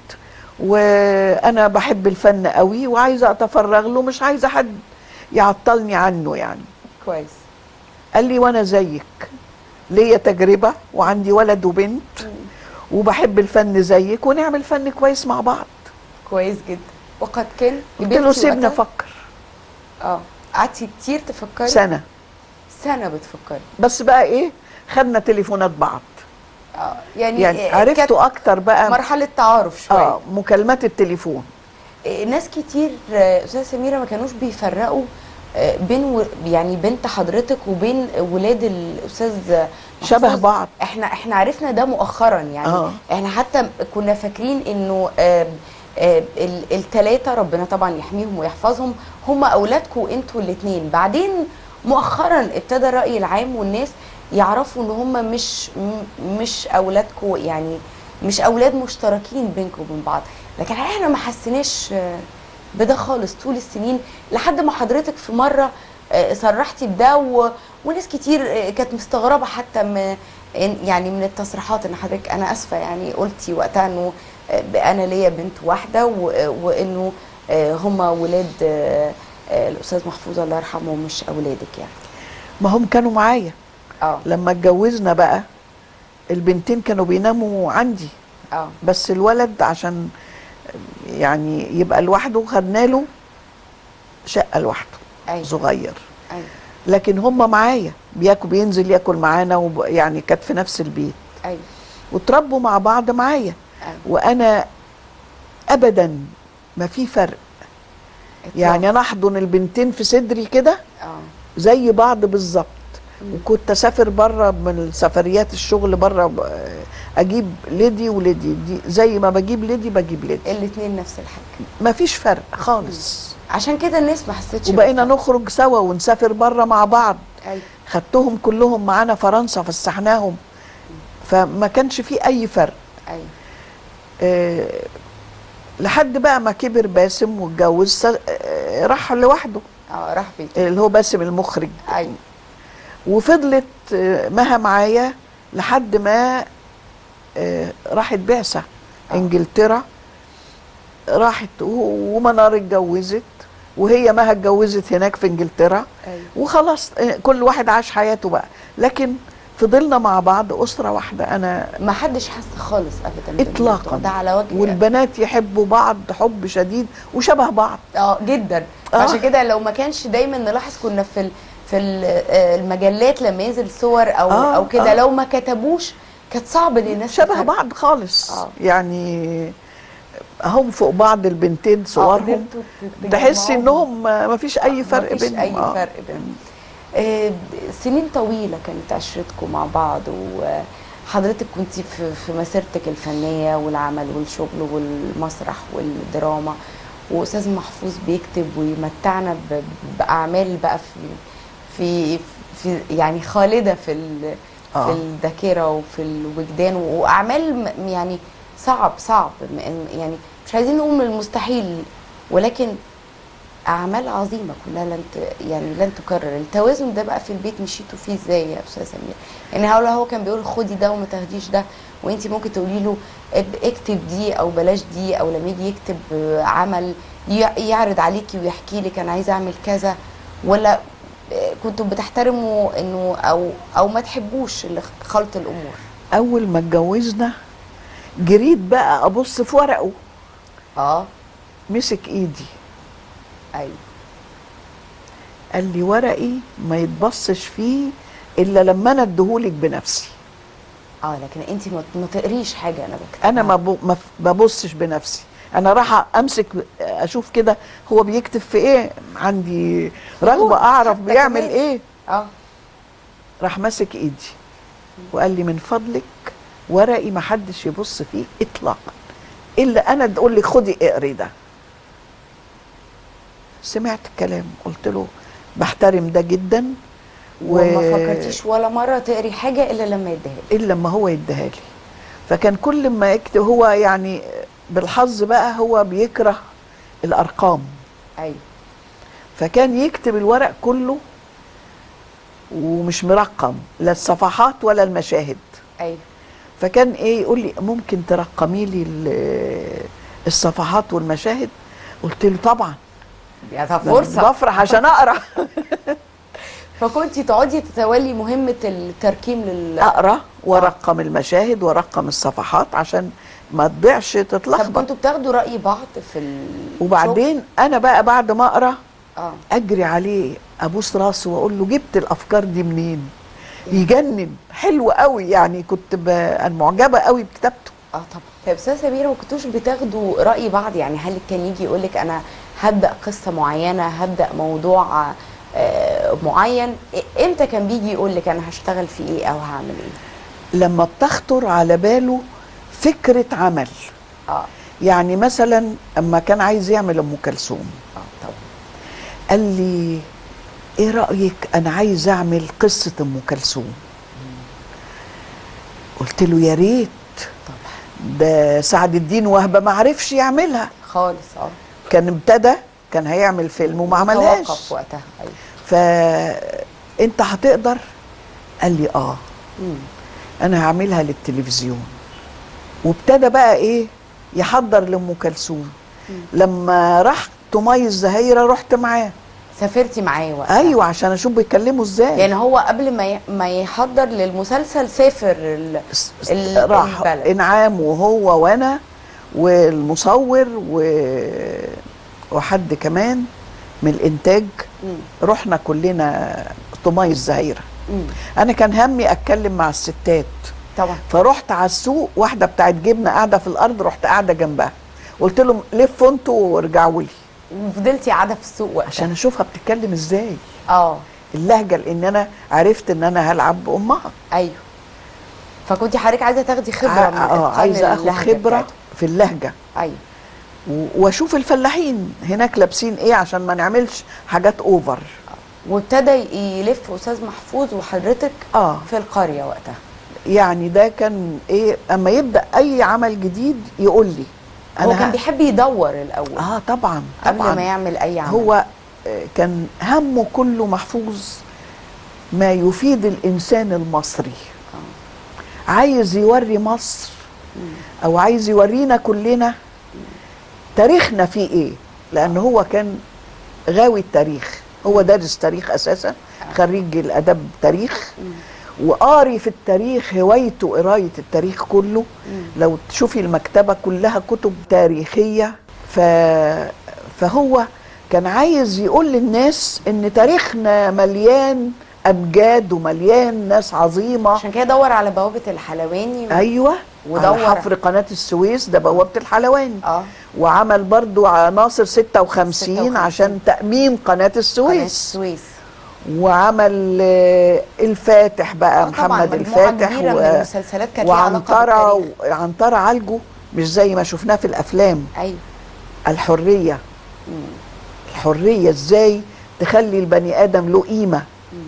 [SPEAKER 2] وانا بحب الفن قوي وعايزه اتفرغ له مش عايزه حد يعطلني عنه يعني
[SPEAKER 1] كويس
[SPEAKER 2] قال لي وانا زيك ليا تجربه وعندي ولد وبنت وبحب الفن زيك ونعمل فن كويس مع بعض
[SPEAKER 1] كويس جدا وقد كان
[SPEAKER 2] قلت له
[SPEAKER 1] قبلتي
[SPEAKER 2] سيبنا
[SPEAKER 1] وقتها؟
[SPEAKER 2] افكر
[SPEAKER 1] اه قعدتي كتير تفكري
[SPEAKER 2] سنه
[SPEAKER 1] سنه بتفكري
[SPEAKER 2] بس بقى ايه خدنا تليفونات بعض
[SPEAKER 1] اه يعني
[SPEAKER 2] يعني
[SPEAKER 1] إيه،
[SPEAKER 2] عرفته اكتر
[SPEAKER 1] كانت
[SPEAKER 2] بقى
[SPEAKER 1] مرحله تعارف شويه
[SPEAKER 2] اه مكالمات التليفون
[SPEAKER 1] إيه، ناس كتير آه، استاذه سميره ما كانوش بيفرقوا آه، بين و... يعني بنت حضرتك وبين ولاد الاستاذ
[SPEAKER 2] شبه
[SPEAKER 1] محفوظ.
[SPEAKER 2] بعض.
[SPEAKER 1] احنا احنا عرفنا ده مؤخرا يعني
[SPEAKER 2] آه.
[SPEAKER 1] احنا حتى كنا فاكرين انه الثلاثه ربنا طبعا يحميهم ويحفظهم هم اولادكم انتوا الاثنين بعدين مؤخرا ابتدى الراي العام والناس يعرفوا ان هم مش م- مش اولادكم يعني مش اولاد مشتركين بينكم وبين بعض لكن احنا ما حسيناش آه، بده خالص طول السنين لحد ما حضرتك في مره آه، صرحتي بده و... وناس كتير آه، كانت مستغربه حتى من إن- يعني من التصريحات ان حضرتك انا اسفه يعني قلتي وقتها انه آه، انا ليا بنت واحده و... وانه آه، هم ولاد آه، آه، الاستاذ محفوظ الله يرحمه مش اولادك يعني
[SPEAKER 2] ما هم كانوا معايا
[SPEAKER 1] اه
[SPEAKER 2] لما اتجوزنا بقى البنتين كانوا بيناموا عندي
[SPEAKER 1] اه
[SPEAKER 2] بس الولد عشان يعني يبقى لوحده خدنا له شقه لوحده
[SPEAKER 1] ايوه
[SPEAKER 2] صغير
[SPEAKER 1] ايوه
[SPEAKER 2] لكن هم معايا بياكل بينزل ياكل معانا وب- يعني كانت في نفس البيت
[SPEAKER 1] ايوه
[SPEAKER 2] وتربوا مع بعض معايا
[SPEAKER 1] ايوه
[SPEAKER 2] وانا ابدا ما في فرق يعني
[SPEAKER 1] إطلاق.
[SPEAKER 2] انا احضن البنتين في صدري كده
[SPEAKER 1] اه
[SPEAKER 2] زي بعض بالظبط وكنت اسافر بره من السفريات الشغل بره ب- اجيب ليدي وليدي دي زي ما بجيب ليدي بجيب ليدي
[SPEAKER 1] الاثنين نفس الحاجه
[SPEAKER 2] ما فيش فرق خالص
[SPEAKER 1] عشان كده الناس ما حسيتش
[SPEAKER 2] وبقينا
[SPEAKER 1] بالفرق.
[SPEAKER 2] نخرج سوا ونسافر بره مع بعض
[SPEAKER 1] ايوه
[SPEAKER 2] خدتهم كلهم معانا فرنسا فسحناهم فما كانش في اي فرق
[SPEAKER 1] ايوه
[SPEAKER 2] آه، لحد بقى ما كبر باسم واتجوز س- آه، راح لوحده
[SPEAKER 1] اه راح بيت
[SPEAKER 2] اللي هو باسم المخرج
[SPEAKER 1] ايوه
[SPEAKER 2] وفضلت آه، مها معايا لحد ما آه، راحت بعثة
[SPEAKER 1] آه.
[SPEAKER 2] انجلترا راحت و- ومنار اتجوزت وهي مها اتجوزت هناك في انجلترا
[SPEAKER 1] ايوه
[SPEAKER 2] وخلاص آه، كل واحد عاش حياته بقى لكن فضلنا مع بعض أسرة واحدة أنا
[SPEAKER 1] ما حدش حس خالص ابدا
[SPEAKER 2] إطلاقاً.
[SPEAKER 1] بالموضوع ده على وجه
[SPEAKER 2] والبنات يحبوا بعض حب شديد وشبه بعض
[SPEAKER 1] اه جدا
[SPEAKER 2] آه.
[SPEAKER 1] عشان كده لو ما كانش دايما نلاحظ كنا في ال- في ال- آه، المجلات لما ينزل صور او
[SPEAKER 2] آه،
[SPEAKER 1] او كده
[SPEAKER 2] آه.
[SPEAKER 1] لو ما كتبوش كانت صعب ان الناس
[SPEAKER 2] شبه
[SPEAKER 1] تفرق.
[SPEAKER 2] بعض خالص
[SPEAKER 1] آه.
[SPEAKER 2] يعني هم فوق بعض البنتين
[SPEAKER 1] آه،
[SPEAKER 2] صورهم
[SPEAKER 1] قدرتوا تجمعوهم.
[SPEAKER 2] تحسي انهم ما فيش اي فرق
[SPEAKER 1] مفيش
[SPEAKER 2] بينهم
[SPEAKER 1] اي
[SPEAKER 2] آه.
[SPEAKER 1] فرق بينهم آه، سنين طويله كانت عشرتكم مع بعض وحضرتك كنت في في مسيرتك الفنيه والعمل والشغل والمسرح والدراما واستاذ محفوظ بيكتب ويمتعنا ب- باعمال بقى في في في يعني خالده في ال- في
[SPEAKER 2] آه.
[SPEAKER 1] الذاكره وفي الوجدان واعمال م- يعني صعب صعب م- يعني مش عايزين نقول من المستحيل ولكن اعمال عظيمه كلها لن ت... يعني لن تكرر التوازن ده بقى في البيت مشيتوا فيه ازاي يا استاذ سمير يعني هو هو كان بيقول خدي ده وما تاخديش ده وانت ممكن تقولي له اب- اكتب دي او بلاش دي او لما يجي يكتب آه، عمل ي- يعرض عليكي ويحكي لك انا عايزه اعمل كذا ولا آه، كنتوا بتحترموا انه او او ما تحبوش اللي خ- خلط الامور
[SPEAKER 2] اول ما اتجوزنا جريت بقى ابص في ورقه
[SPEAKER 1] اه
[SPEAKER 2] مسك ايدي
[SPEAKER 1] ايوه
[SPEAKER 2] قال لي ورقي ما يتبصش فيه الا لما انا اديهولك بنفسي
[SPEAKER 1] اه لكن انت ما ما تقريش حاجه انا بكتبها
[SPEAKER 2] انا ما بو- ما ف- ببصش بنفسي انا راح امسك اشوف كده هو بيكتب في ايه عندي رغبه اعرف
[SPEAKER 1] حتى
[SPEAKER 2] بيعمل
[SPEAKER 1] كمان.
[SPEAKER 2] ايه
[SPEAKER 1] اه
[SPEAKER 2] راح ماسك ايدي وقال لي من فضلك ورقي ما حدش يبص فيه اطلاقا الا انا تقول لي خدي اقري ده سمعت الكلام قلت له بحترم ده جدا
[SPEAKER 1] وما فكرتيش ولا مره تقري حاجه الا لما يديها لك
[SPEAKER 2] الا لما هو يديها لي فكان كل ما يكتب هو يعني بالحظ بقى هو بيكره الارقام
[SPEAKER 1] ايوه
[SPEAKER 2] فكان يكتب الورق كله ومش مرقم لا الصفحات ولا المشاهد
[SPEAKER 1] ايوه
[SPEAKER 2] فكان ايه يقول لي ممكن ترقمي لي ال- الصفحات والمشاهد قلت له طبعا
[SPEAKER 1] يا ده فرصه
[SPEAKER 2] بفرح عشان اقرا
[SPEAKER 1] فكنتي تقعدي تتولي مهمه التركيم لل
[SPEAKER 2] اقرا وارقم المشاهد وارقم الصفحات عشان ما تضيعش
[SPEAKER 1] طب
[SPEAKER 2] تتلخبط
[SPEAKER 1] كنتوا بتاخدوا راي بعض في ال
[SPEAKER 2] وبعدين انا بقى بعد ما اقرا
[SPEAKER 1] اه
[SPEAKER 2] اجري عليه ابوس راسه واقول له جبت الافكار دي منين يجنن حلو قوي يعني كنت ب... انا معجبه قوي بكتابته
[SPEAKER 1] اه طبعا طيب استاذ سمير ما كنتوش بتاخدوا راي بعض يعني هل كان يجي يقول لك انا هبدا قصه معينه هبدا موضوع آه معين إيه- امتى كان بيجي يقول لك انا هشتغل في ايه او هعمل ايه
[SPEAKER 2] لما بتخطر على باله فكره عمل
[SPEAKER 1] اه
[SPEAKER 2] يعني مثلا اما كان عايز يعمل ام كلثوم
[SPEAKER 1] اه طبعا
[SPEAKER 2] قال لي ايه رايك انا عايز اعمل قصه ام كلثوم قلت له يا ريت
[SPEAKER 1] طبعا
[SPEAKER 2] ده سعد الدين وهبه ما عرفش يعملها
[SPEAKER 1] خالص اه
[SPEAKER 2] كان ابتدى كان هيعمل فيلم وما عملهاش
[SPEAKER 1] توقف وقتها ايوه
[SPEAKER 2] فانت هتقدر قال لي اه
[SPEAKER 1] مم.
[SPEAKER 2] انا هعملها للتلفزيون وابتدى بقى ايه يحضر لام كلثوم لما راح تميز زهيره رحت معاه
[SPEAKER 1] سافرتي معاه وقتها
[SPEAKER 2] ايوه عشان اشوف بيتكلموا ازاي
[SPEAKER 1] يعني هو قبل ما ي- ما يحضر للمسلسل سافر ال...
[SPEAKER 2] س- س-
[SPEAKER 1] ال-
[SPEAKER 2] راح
[SPEAKER 1] البلد.
[SPEAKER 2] انعام وهو وانا والمصور و... وحد كمان من الانتاج
[SPEAKER 1] مم.
[SPEAKER 2] رحنا كلنا تميز زهيره
[SPEAKER 1] مم.
[SPEAKER 2] انا كان همي اتكلم مع الستات
[SPEAKER 1] طبعا
[SPEAKER 2] فرحت على السوق واحده بتاعت جبنه قاعده في الارض رحت قاعده جنبها قلت لهم لفوا انتوا وارجعوا لي
[SPEAKER 1] وفضلتي قاعده في السوق وقتها
[SPEAKER 2] عشان اشوفها بتتكلم ازاي
[SPEAKER 1] اه
[SPEAKER 2] اللهجه لان انا عرفت ان انا هلعب بامها
[SPEAKER 1] ايوه فكنت حضرتك عايزه تاخدي خبره
[SPEAKER 2] ع-
[SPEAKER 1] من
[SPEAKER 2] اه
[SPEAKER 1] إتقان
[SPEAKER 2] عايزه اخد
[SPEAKER 1] اللهجة
[SPEAKER 2] خبره
[SPEAKER 1] بتاعتهم.
[SPEAKER 2] في اللهجه
[SPEAKER 1] ايوه
[SPEAKER 2] و- واشوف الفلاحين هناك لابسين ايه عشان ما نعملش حاجات اوفر
[SPEAKER 1] وابتدى يلف استاذ محفوظ وحضرتك
[SPEAKER 2] اه
[SPEAKER 1] في القريه وقتها
[SPEAKER 2] يعني ده كان ايه اما يبدا اي عمل جديد يقول لي
[SPEAKER 1] هو كان
[SPEAKER 2] ه-
[SPEAKER 1] بيحب يدور الاول
[SPEAKER 2] اه طبعا
[SPEAKER 1] قبل
[SPEAKER 2] طبعا
[SPEAKER 1] ما يعمل اي عمل
[SPEAKER 2] هو آه، كان همه كله محفوظ ما يفيد الانسان المصري عايز يوري مصر او عايز يورينا كلنا تاريخنا فيه ايه لان هو كان غاوي التاريخ هو دارس تاريخ اساسا خريج الادب تاريخ وقاري في التاريخ هوايته قرايه التاريخ كله لو تشوفي المكتبه كلها كتب تاريخيه ف فهو كان عايز يقول للناس ان تاريخنا مليان امجاد ومليان ناس عظيمه
[SPEAKER 1] عشان كده دور على بوابه الحلواني و...
[SPEAKER 2] ايوه
[SPEAKER 1] ودور.
[SPEAKER 2] ودور حفر قناه السويس ده بوابه الحلواني
[SPEAKER 1] اه
[SPEAKER 2] وعمل برضو عناصر 56,
[SPEAKER 1] 56
[SPEAKER 2] عشان تأميم قناة
[SPEAKER 1] قناه
[SPEAKER 2] السويس
[SPEAKER 1] السويس
[SPEAKER 2] وعمل آه، الفاتح بقى
[SPEAKER 1] آه طبعاً،
[SPEAKER 2] محمد
[SPEAKER 1] مجموعة
[SPEAKER 2] الفاتح
[SPEAKER 1] كبيرة من المسلسلات كانت ليها علاقة
[SPEAKER 2] وعنترة
[SPEAKER 1] بالتاريخ.
[SPEAKER 2] وعنترة عالجه مش زي ما شفناه في الأفلام
[SPEAKER 1] ايوه
[SPEAKER 2] الحرية الحرية ازاي تخلي البني آدم له قيمة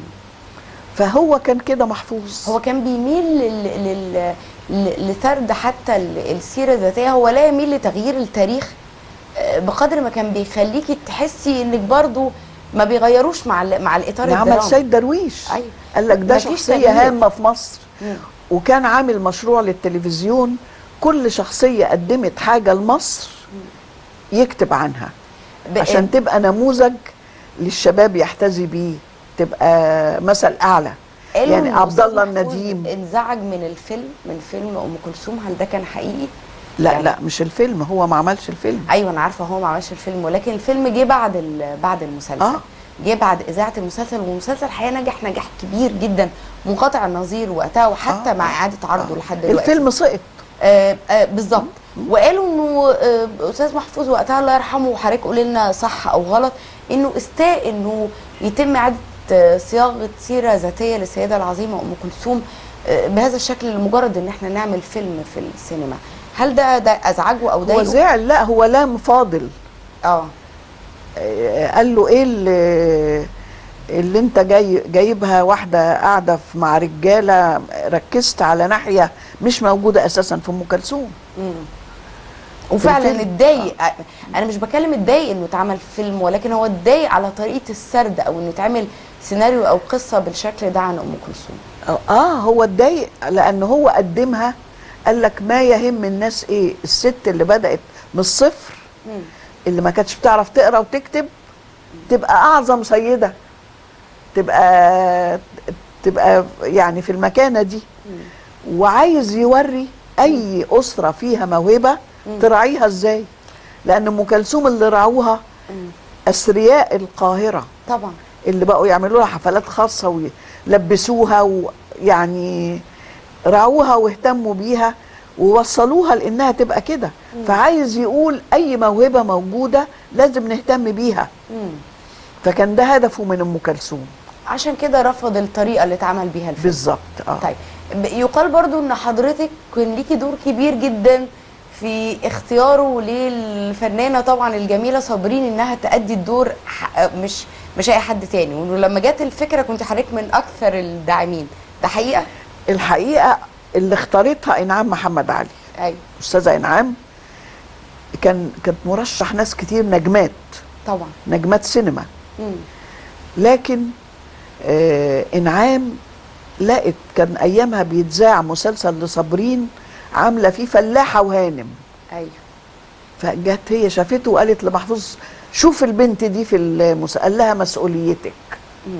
[SPEAKER 2] فهو كان كده محفوظ
[SPEAKER 1] هو كان بيميل لل... لل... ل- لسرد حتى ال- السيره الذاتيه هو لا يميل لتغيير التاريخ آه، بقدر ما كان بيخليكي تحسي انك برضو ما بيغيروش مع ال... مع الاطار
[SPEAKER 2] عمل
[SPEAKER 1] الدرامي
[SPEAKER 2] سيد درويش
[SPEAKER 1] أيوة.
[SPEAKER 2] قال لك ده
[SPEAKER 1] مفيش
[SPEAKER 2] شخصية
[SPEAKER 1] تغيير.
[SPEAKER 2] هامة في مصر
[SPEAKER 1] مم.
[SPEAKER 2] وكان عامل مشروع للتلفزيون كل شخصية قدمت حاجة لمصر يكتب عنها
[SPEAKER 1] ب-
[SPEAKER 2] عشان تبقى نموذج للشباب يحتذي بيه تبقى مثل أعلى
[SPEAKER 1] قالوا
[SPEAKER 2] يعني
[SPEAKER 1] إن
[SPEAKER 2] عبد
[SPEAKER 1] أستاذ
[SPEAKER 2] الله
[SPEAKER 1] محفوظ
[SPEAKER 2] النديم
[SPEAKER 1] انزعج من الفيلم من فيلم ام كلثوم هل ده كان حقيقي؟
[SPEAKER 2] لا
[SPEAKER 1] يعني-
[SPEAKER 2] لا مش الفيلم هو ما عملش الفيلم
[SPEAKER 1] ايوه انا عارفه هو ما عملش الفيلم ولكن الفيلم جه بعد ال- بعد المسلسل
[SPEAKER 2] آه.
[SPEAKER 1] جه بعد اذاعه المسلسل والمسلسل الحقيقه نجح نجاح كبير جدا منقطع النظير وقتها وحتى
[SPEAKER 2] آه.
[SPEAKER 1] مع اعاده عرضه لحد دلوقتي
[SPEAKER 2] الفيلم سقط
[SPEAKER 1] آه آه بالظبط وقالوا انه آه استاذ محفوظ وقتها الله يرحمه وحضرتك قولي لنا صح او غلط انه استاء انه يتم اعاده آه صياغه سيره ذاتيه للسيده العظيمه ام كلثوم آه بهذا الشكل لمجرد ان احنا نعمل فيلم في السينما هل ده ده ازعجه او
[SPEAKER 2] هو
[SPEAKER 1] ضايقه؟
[SPEAKER 2] زعل لا هو لام فاضل
[SPEAKER 1] اه
[SPEAKER 2] آه، قال له ايه اللي, اللي انت جاي جايبها واحده قاعده في- مع رجاله ركزت على ناحيه مش موجوده اساسا في ام كلثوم
[SPEAKER 1] مم. وفعلا
[SPEAKER 2] الفيلم.
[SPEAKER 1] اتضايق انا مش بكلم اتضايق انه اتعمل فيلم ولكن هو اتضايق على طريقه السرد او انه يتعمل سيناريو او قصه بالشكل ده عن ام كلثوم
[SPEAKER 2] اه هو اتضايق لان هو قدمها قال لك ما يهم الناس ايه الست اللي بدات من الصفر
[SPEAKER 1] مم.
[SPEAKER 2] اللي ما كانتش بتعرف تقرا وتكتب تبقى اعظم سيده تبقى تبقى يعني في المكانه دي وعايز يوري اي اسره فيها موهبه تراعيها ازاي لان ام كلثوم اللي راعوها
[SPEAKER 1] مم.
[SPEAKER 2] اثرياء القاهره
[SPEAKER 1] طبعا
[SPEAKER 2] اللي بقوا يعملوا لها حفلات خاصه ويلبسوها ويعني راعوها واهتموا بيها ووصلوها لانها تبقى كده فعايز يقول اي موهبه موجوده لازم نهتم بيها
[SPEAKER 1] مم.
[SPEAKER 2] فكان ده هدفه من ام كلثوم
[SPEAKER 1] عشان كده رفض الطريقه اللي اتعمل بيها الفيلم
[SPEAKER 2] بالظبط اه
[SPEAKER 1] طيب ب- يقال برضو ان حضرتك كان ليكي دور كبير جدا في اختياره للفنانه طبعا الجميله صابرين انها تأدي الدور ح- مش مش اي حد تاني وانه لما جت الفكره كنت حضرتك من اكثر الداعمين ده حقيقه
[SPEAKER 2] الحقيقه اللي اختارتها انعام محمد علي
[SPEAKER 1] ايوه
[SPEAKER 2] استاذه انعام كان كانت مرشح ناس كتير نجمات
[SPEAKER 1] طبعا
[SPEAKER 2] نجمات سينما
[SPEAKER 1] مم.
[SPEAKER 2] لكن آه انعام لقت كان ايامها بيتذاع مسلسل لصابرين عامله فيه فلاحه وهانم
[SPEAKER 1] ايوه
[SPEAKER 2] فجت هي شافته وقالت لمحفوظ شوف البنت دي في المس... قال لها مسؤوليتك
[SPEAKER 1] مم.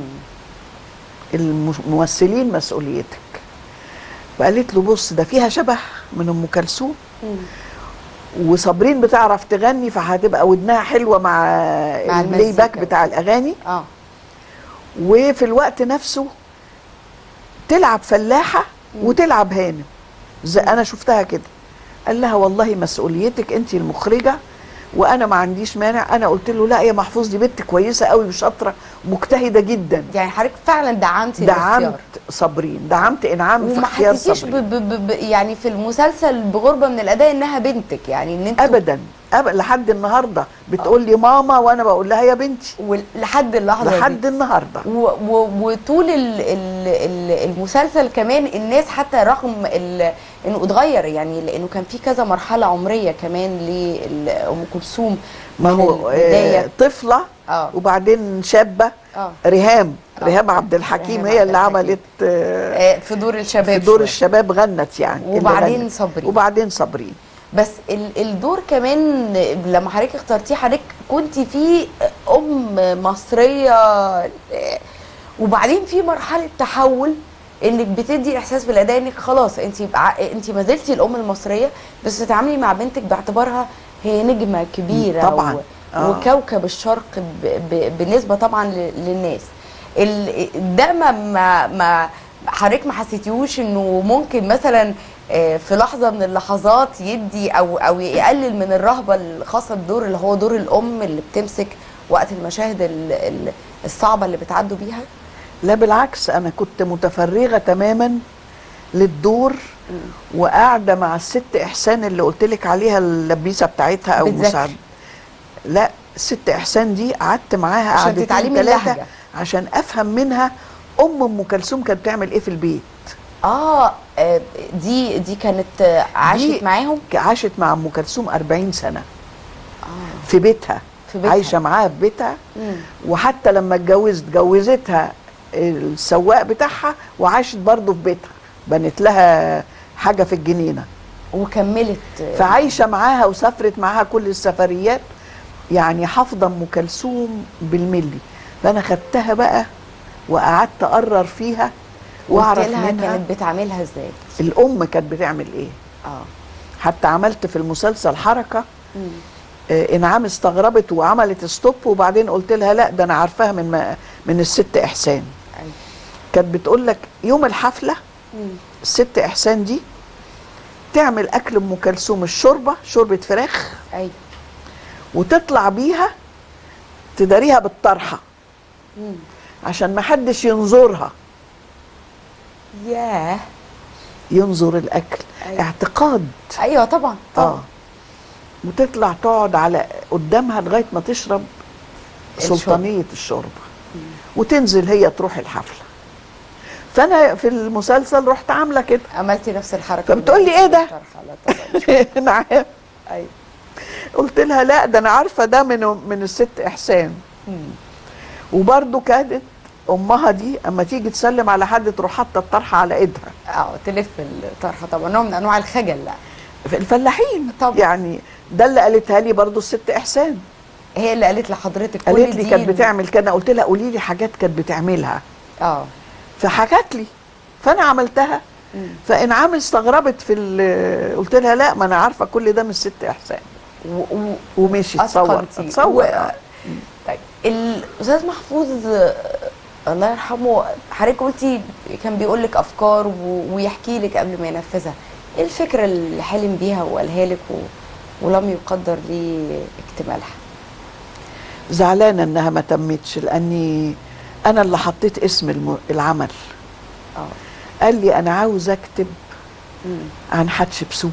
[SPEAKER 2] الممثلين مسؤوليتك فقالت له بص ده فيها شبه من ام كلثوم
[SPEAKER 1] مم.
[SPEAKER 2] وصابرين بتعرف تغني فهتبقى ودنها حلوه مع,
[SPEAKER 1] مع
[SPEAKER 2] البلاي باك
[SPEAKER 1] المزيكا.
[SPEAKER 2] بتاع الاغاني
[SPEAKER 1] اه
[SPEAKER 2] وفي الوقت نفسه تلعب فلاحه وتلعب هانم زي انا شفتها كده قال لها والله مسؤوليتك انت المخرجه وانا ما عنديش مانع انا قلت له لا يا محفوظ دي بنت كويسه قوي وشاطره مجتهده جدا
[SPEAKER 1] يعني حضرتك فعلا دعمتي
[SPEAKER 2] دعمت
[SPEAKER 1] الاختيار
[SPEAKER 2] صابرين دعمت انعام في
[SPEAKER 1] وما
[SPEAKER 2] اختيار
[SPEAKER 1] حسيتيش ب...
[SPEAKER 2] صابرين
[SPEAKER 1] ب... ب... ب... يعني في المسلسل بغربه من الاداء انها بنتك يعني ان انت
[SPEAKER 2] ابدا أب... لحد النهارده بتقول لي ماما وانا بقول لها يا بنتي
[SPEAKER 1] ولحد اللحظه دي.
[SPEAKER 2] لحد النهارده
[SPEAKER 1] و و وطول ال ال ال المسلسل كمان الناس حتى رغم ال- انه اتغير يعني لانه كان في كذا مرحله عمريه كمان لام كلثوم
[SPEAKER 2] ما
[SPEAKER 1] من
[SPEAKER 2] هو آه،
[SPEAKER 1] البدايه
[SPEAKER 2] طفله
[SPEAKER 1] اه
[SPEAKER 2] وبعدين شابه
[SPEAKER 1] اه
[SPEAKER 2] ريهام
[SPEAKER 1] آه.
[SPEAKER 2] ريهام عبد الحكيم
[SPEAKER 1] ريهام
[SPEAKER 2] هي
[SPEAKER 1] عبد
[SPEAKER 2] اللي
[SPEAKER 1] الحكيم.
[SPEAKER 2] عملت آه،
[SPEAKER 1] آه، في دور الشباب
[SPEAKER 2] في دور
[SPEAKER 1] شوية.
[SPEAKER 2] الشباب غنت يعني اللي
[SPEAKER 1] وبعدين
[SPEAKER 2] غنت.
[SPEAKER 1] صبري
[SPEAKER 2] وبعدين صابرين
[SPEAKER 1] بس ال- الدور كمان لما حضرتك اخترتيه حضرتك كنت فيه ام مصريه آه، وبعدين في مرحله تحول انك بتدي احساس بالاداء انك خلاص انت يبقى انت ما زلتي الام المصريه بس تتعاملي مع بنتك باعتبارها هي نجمه كبيره
[SPEAKER 2] طبعاً.
[SPEAKER 1] و...
[SPEAKER 2] آه.
[SPEAKER 1] وكوكب الشرق ب... ب... بالنسبه طبعا ل... للناس ال... ده ما ما, ما حضرتك ما حسيتيهوش انه ممكن مثلا آه، في لحظه من اللحظات يدي او او يقلل من الرهبه الخاصه بدور اللي هو دور الام اللي بتمسك وقت المشاهد ال- ال- الصعبه اللي بتعدوا بيها
[SPEAKER 2] لا بالعكس انا كنت متفرغه تماما للدور وقاعده مع الست احسان اللي قلت لك عليها اللبيسه بتاعتها او
[SPEAKER 1] بتذاكري.
[SPEAKER 2] مساعد لا الست احسان دي قعدت معاها
[SPEAKER 1] عشان
[SPEAKER 2] قعدتين
[SPEAKER 1] تتعلمي
[SPEAKER 2] تلاتة
[SPEAKER 1] اللهجة.
[SPEAKER 2] عشان افهم منها ام ام كلثوم كانت بتعمل ايه في البيت
[SPEAKER 1] اه آه، دي دي كانت آه، عاشت
[SPEAKER 2] دي
[SPEAKER 1] معاهم
[SPEAKER 2] عاشت مع ام كلثوم 40 سنه
[SPEAKER 1] اه
[SPEAKER 2] في بيتها
[SPEAKER 1] في بيتها.
[SPEAKER 2] عايشه معاها في بيتها
[SPEAKER 1] مم.
[SPEAKER 2] وحتى لما اتجوزت جوزتها السواق بتاعها وعاشت برضه في بيتها بنت لها حاجه في الجنينه
[SPEAKER 1] وكملت آه،
[SPEAKER 2] فعايشه معاها وسافرت معاها كل السفريات يعني حافظه ام كلثوم بالملي فانا خدتها بقى وقعدت اقرر فيها واعرف
[SPEAKER 1] قلت لها
[SPEAKER 2] منها
[SPEAKER 1] كانت بتعملها ازاي
[SPEAKER 2] الام كانت بتعمل ايه
[SPEAKER 1] اه
[SPEAKER 2] حتى عملت في المسلسل حركه
[SPEAKER 1] مم.
[SPEAKER 2] آه، انعام استغربت وعملت ستوب وبعدين قلت لها لا ده انا عارفاها من ما من الست احسان
[SPEAKER 1] أيوة.
[SPEAKER 2] كانت بتقول لك يوم الحفله
[SPEAKER 1] مم.
[SPEAKER 2] الست احسان دي تعمل اكل ام كلثوم الشوربه شوربه فراخ
[SPEAKER 1] ايوه
[SPEAKER 2] وتطلع بيها تداريها بالطرحه
[SPEAKER 1] مم.
[SPEAKER 2] عشان ما حدش ينظرها
[SPEAKER 1] ياه
[SPEAKER 2] ينظر الاكل
[SPEAKER 1] أيوة.
[SPEAKER 2] اعتقاد
[SPEAKER 1] ايوه طبعا طبعا
[SPEAKER 2] اه وتطلع تقعد على قدامها لغايه ما تشرب
[SPEAKER 1] الشوربة.
[SPEAKER 2] سلطانيه الشوربه وتنزل هي تروح الحفله فانا في المسلسل رحت عامله كده
[SPEAKER 1] عملتي نفس الحركه
[SPEAKER 2] فبتقول لي إيه ده؟
[SPEAKER 1] الطرحة، لا طبعاً.
[SPEAKER 2] نعم
[SPEAKER 1] ايوه
[SPEAKER 2] قلت لها لا ده انا عارفه ده من من الست احسان
[SPEAKER 1] مم.
[SPEAKER 2] وبرده كانت امها دي اما تيجي تسلم على حد تروح حاطه الطرحه على ايدها
[SPEAKER 1] اه تلف الطرحه طبعا نوع من انواع الخجل لا
[SPEAKER 2] في الفلاحين
[SPEAKER 1] طبعا.
[SPEAKER 2] يعني ده اللي قالتها لي برضو الست احسان
[SPEAKER 1] هي اللي قالت لحضرتك كل
[SPEAKER 2] قالت لي
[SPEAKER 1] دي
[SPEAKER 2] كانت بتعمل كده قلت لها قولي لي حاجات كانت بتعملها
[SPEAKER 1] اه
[SPEAKER 2] فحكت لي فانا عملتها
[SPEAKER 1] مم.
[SPEAKER 2] فانعام استغربت في ال- قلت لها لا ما انا عارفه كل ده من الست احسان
[SPEAKER 1] و... و...
[SPEAKER 2] ومشي تصور
[SPEAKER 1] أتقنتي.
[SPEAKER 2] تصور
[SPEAKER 1] و-
[SPEAKER 2] آه.
[SPEAKER 1] طيب الاستاذ محفوظ آه، الله يرحمه حضرتك قلتي كان بيقول لك افكار و... ويحكي لك قبل ما ينفذها ايه الفكره اللي حلم بيها وقالها لك و... ولم يقدر لي اكتمالها
[SPEAKER 2] زعلانه انها ما تمتش لاني انا اللي حطيت اسم الم- العمل
[SPEAKER 1] اه
[SPEAKER 2] قال لي انا عاوز اكتب
[SPEAKER 1] مم.
[SPEAKER 2] عن حتشبسوت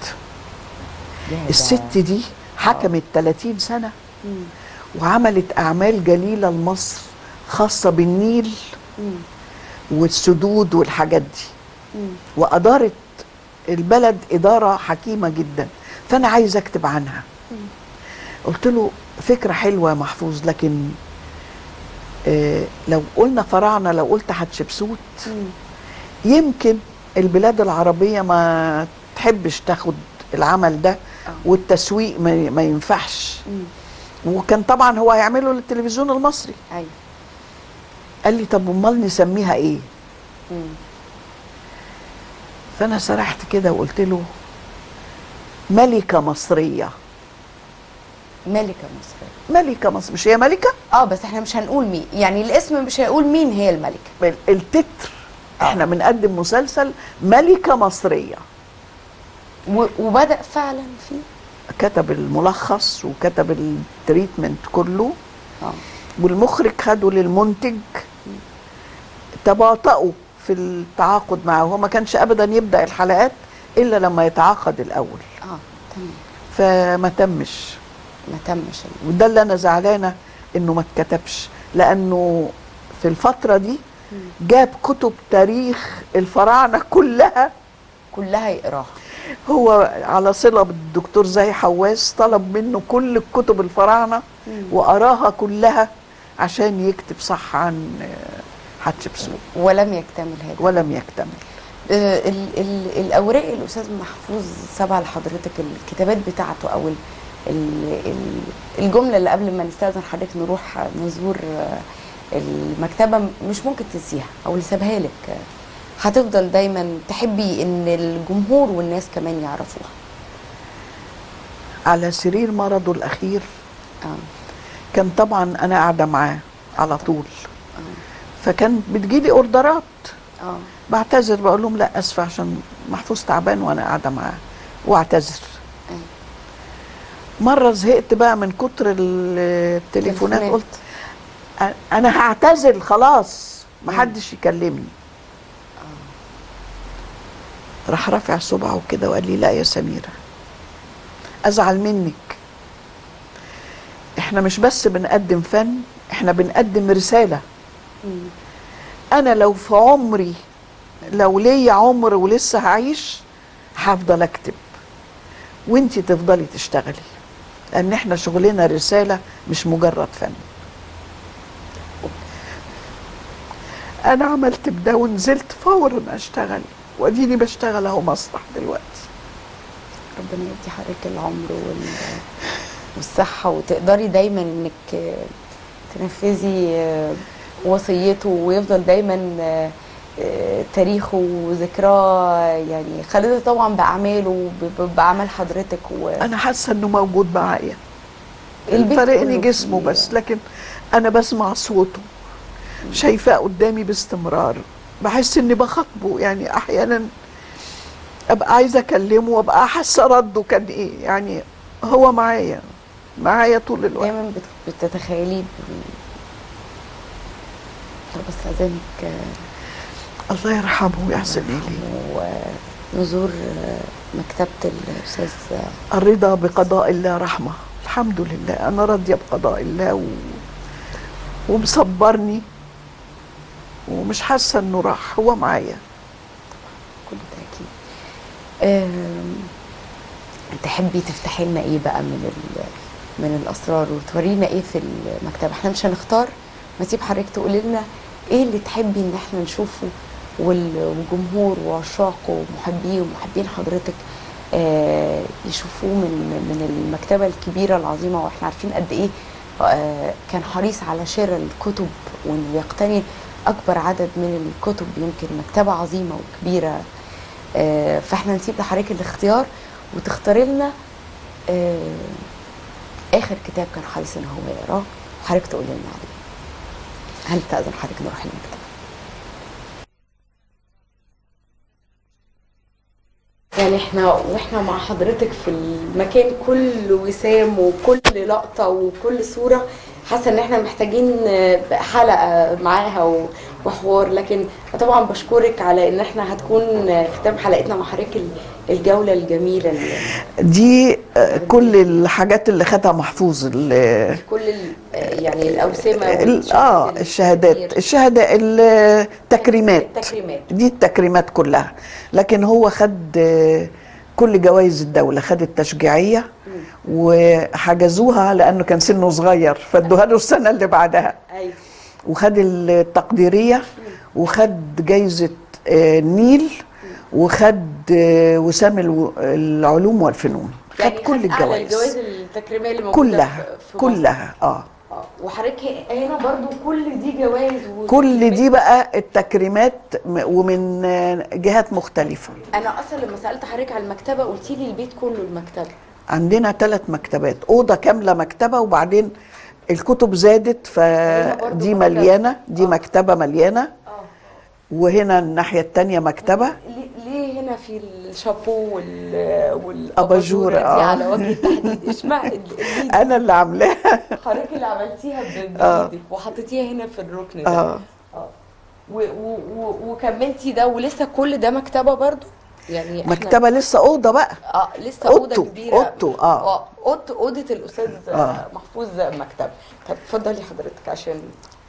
[SPEAKER 1] يا ده.
[SPEAKER 2] الست دي حكمت 30 سنه
[SPEAKER 1] مم.
[SPEAKER 2] وعملت اعمال جليله لمصر خاصه بالنيل
[SPEAKER 1] مم.
[SPEAKER 2] والسدود والحاجات دي
[SPEAKER 1] مم.
[SPEAKER 2] وادارت البلد اداره حكيمه جدا فانا عايز اكتب عنها قلت له فكره حلوه يا محفوظ لكن آه لو قلنا فراعنه لو قلت حتشبسوت
[SPEAKER 1] مم.
[SPEAKER 2] يمكن البلاد العربيه ما تحبش تاخد العمل ده
[SPEAKER 1] آه.
[SPEAKER 2] والتسويق ما, ما ينفعش
[SPEAKER 1] مم.
[SPEAKER 2] وكان طبعا هو هيعمله للتلفزيون المصري
[SPEAKER 1] ايوه
[SPEAKER 2] قال لي طب امال نسميها ايه
[SPEAKER 1] مم.
[SPEAKER 2] فانا سرحت كده وقلت له ملكه مصريه
[SPEAKER 1] ملكه مصريه
[SPEAKER 2] ملكه مصر مش هي ملكه
[SPEAKER 1] اه بس احنا مش هنقول مين يعني الاسم مش هيقول مين هي الملكه
[SPEAKER 2] ال- التتر
[SPEAKER 1] آه.
[SPEAKER 2] احنا بنقدم مسلسل ملكه مصريه
[SPEAKER 1] و... وبدا فعلا فيه
[SPEAKER 2] كتب الملخص وكتب التريتمنت كله
[SPEAKER 1] اه
[SPEAKER 2] والمخرج خده للمنتج تباطؤوا في التعاقد معه هو ما كانش ابدا يبدا الحلقات الا لما يتعاقد الاول
[SPEAKER 1] اه تمام
[SPEAKER 2] فما تمش
[SPEAKER 1] ما تمش ال-
[SPEAKER 2] وده اللي انا زعلانه انه ما اتكتبش لانه في الفتره دي جاب كتب تاريخ الفراعنه كلها
[SPEAKER 1] كلها يقراها
[SPEAKER 2] هو على صله بالدكتور زاهي حواس طلب منه كل الكتب الفراعنه
[SPEAKER 1] مم.
[SPEAKER 2] وقراها كلها عشان يكتب صح عن آه، حتشبسوت
[SPEAKER 1] ولم يكتمل هذا
[SPEAKER 2] ولم يكتمل
[SPEAKER 1] آه، ال ال الاوراق الاستاذ محفوظ سابها لحضرتك الكتابات بتاعته او ال ال ال الجمله اللي قبل ما نستاذن حضرتك نروح نزور آه، المكتبه مش ممكن تنسيها او اللي سابها لك آه، هتفضل دايما تحبي ان الجمهور والناس كمان يعرفوها
[SPEAKER 2] على سرير مرضه الاخير
[SPEAKER 1] اه
[SPEAKER 2] كان طبعا انا قاعده معاه على طول
[SPEAKER 1] اه
[SPEAKER 2] فكان بتجيلي اوردرات
[SPEAKER 1] اه
[SPEAKER 2] بعتذر بقول لهم لا اسفه عشان محفوظ تعبان وانا قاعده معاه واعتذر
[SPEAKER 1] أي.
[SPEAKER 2] مره زهقت بقى من كتر ال- التليفونات
[SPEAKER 1] تليفونات.
[SPEAKER 2] قلت أ- انا هعتذر خلاص محدش يكلمني راح رافع صبعه كده وقال لي لا يا سميره ازعل منك احنا مش بس بنقدم فن احنا بنقدم رساله
[SPEAKER 1] مم.
[SPEAKER 2] انا لو في عمري لو ليا عمر ولسه هعيش هفضل اكتب وانتي تفضلي تشتغلي لان احنا شغلنا رساله مش مجرد فن انا عملت بده ونزلت فورا اشتغل واديني بشتغل اهو مسرح دلوقتي
[SPEAKER 1] ربنا يدي حضرتك العمر وال- والصحة وتقدري دايما انك آه، تنفذي آه، وصيته ويفضل دايما آه، آه، تاريخه وذكراه يعني خالده طبعا بأعماله وب- ب- بأعمال حضرتك
[SPEAKER 2] انا حاسه انه موجود معايا
[SPEAKER 1] والبيت
[SPEAKER 2] فارقني
[SPEAKER 1] كله
[SPEAKER 2] جسمه
[SPEAKER 1] فيه-
[SPEAKER 2] بس لكن انا بسمع صوته شايفاه قدامي باستمرار بحس اني بخاطبه يعني احيانا ابقى عايزه اكلمه وابقى حاسه رده كان ايه يعني هو معايا معايا طول الوقت
[SPEAKER 1] دايما بت- بتتخيلي ب- طب استاذنك آه،
[SPEAKER 2] الله يرحمه ويحسن اليه
[SPEAKER 1] ونزور آه، مكتبة الأستاذ آه،
[SPEAKER 2] الرضا بقضاء الله رحمه الحمد لله انا راضيه بقضاء الله و... ومصبرني ومش حاسه انه راح هو معايا
[SPEAKER 1] كل تأكيد آم، تحبي تفتحي لنا ايه بقى من ال- من الاسرار وتورينا ايه في المكتبه احنا مش هنختار نسيب حضرتك تقولي لنا ايه اللي تحبي ان احنا نشوفه وال- والجمهور وعشاقه ومحبيه ومحبين حضرتك آه، يشوفوه من من المكتبه الكبيره العظيمه واحنا عارفين قد ايه آه، كان حريص على شراء الكتب وانه يقتني اكبر عدد من الكتب يمكن مكتبه عظيمه وكبيره آه، فاحنا نسيب لحضرتك الاختيار وتختاري لنا آه، اخر كتاب كان حريص ان هو يقراه وحضرتك تقولي لنا عليه هنستأذن حضرتك نروح المكتبه يعني احنا واحنا مع حضرتك في المكان كل وسام وكل لقطه وكل صوره حاسه ان احنا محتاجين آه، حلقه معاها و- وحوار لكن طبعا بشكرك على ان احنا هتكون آه، ختام حلقتنا مع حضرتك ال- الجوله الجميله اللي
[SPEAKER 2] دي آه، كل الحاجات اللي خدها محفوظ ال-
[SPEAKER 1] كل ال- آه، يعني الاوسمه
[SPEAKER 2] ال- اه
[SPEAKER 1] والشهادات
[SPEAKER 2] الشهادات
[SPEAKER 1] الكتير.
[SPEAKER 2] الشهادات التكريمات
[SPEAKER 1] التكريمات
[SPEAKER 2] دي التكريمات كلها لكن هو خد آه، كل جوائز الدولة خد التشجيعية وحجزوها لأنه كان سنه صغير فادوها له السنة اللي بعدها
[SPEAKER 1] ايوه
[SPEAKER 2] وخد التقديرية وخد جايزة آه، النيل وخد آه، وسام الو- العلوم والفنون خد
[SPEAKER 1] يعني
[SPEAKER 2] كل
[SPEAKER 1] خد أعلى
[SPEAKER 2] الجوائز
[SPEAKER 1] الجوائز التكريميه اللي موجوده
[SPEAKER 2] كلها
[SPEAKER 1] في- في مصر.
[SPEAKER 2] كلها اه
[SPEAKER 1] آه، وحضرتك هنا برضو كل دي جوائز و-
[SPEAKER 2] كل دي بقى التكريمات م- ومن آه، جهات مختلفة
[SPEAKER 1] انا اصلا لما سالت حضرتك على المكتبه قلت لي البيت كله المكتبه
[SPEAKER 2] عندنا ثلاث مكتبات أوضة كاملة مكتبة وبعدين الكتب زادت
[SPEAKER 1] هنا برضو
[SPEAKER 2] فدي
[SPEAKER 1] مكتبة.
[SPEAKER 2] مليانة دي
[SPEAKER 1] آه.
[SPEAKER 2] مكتبة مليانة
[SPEAKER 1] اه
[SPEAKER 2] وهنا الناحية التانية مكتبة
[SPEAKER 1] ليه- ليه هنا في الشابو وال والاباجوره
[SPEAKER 2] أباجورة،
[SPEAKER 1] دي
[SPEAKER 2] آه.
[SPEAKER 1] على وجه التحديد اشمعنى ال- ال- دي
[SPEAKER 2] أنا اللي عاملاها
[SPEAKER 1] حضرتك اللي عملتيها ب-
[SPEAKER 2] آه.
[SPEAKER 1] بايدك وحطيتيها هنا في الركن ده
[SPEAKER 2] اه
[SPEAKER 1] اه و- و- و- وكملتي ده ولسه كل ده مكتبه برضو يعني إحنا-
[SPEAKER 2] مكتبه لسه اوضه بقى
[SPEAKER 1] اه لسه اوضه
[SPEAKER 2] أوضته-
[SPEAKER 1] كبيره
[SPEAKER 2] أوضته، آه.
[SPEAKER 1] اوضه اوضه الاستاذ
[SPEAKER 2] آه.
[SPEAKER 1] محفوظ مكتب طب اتفضلي حضرتك عشان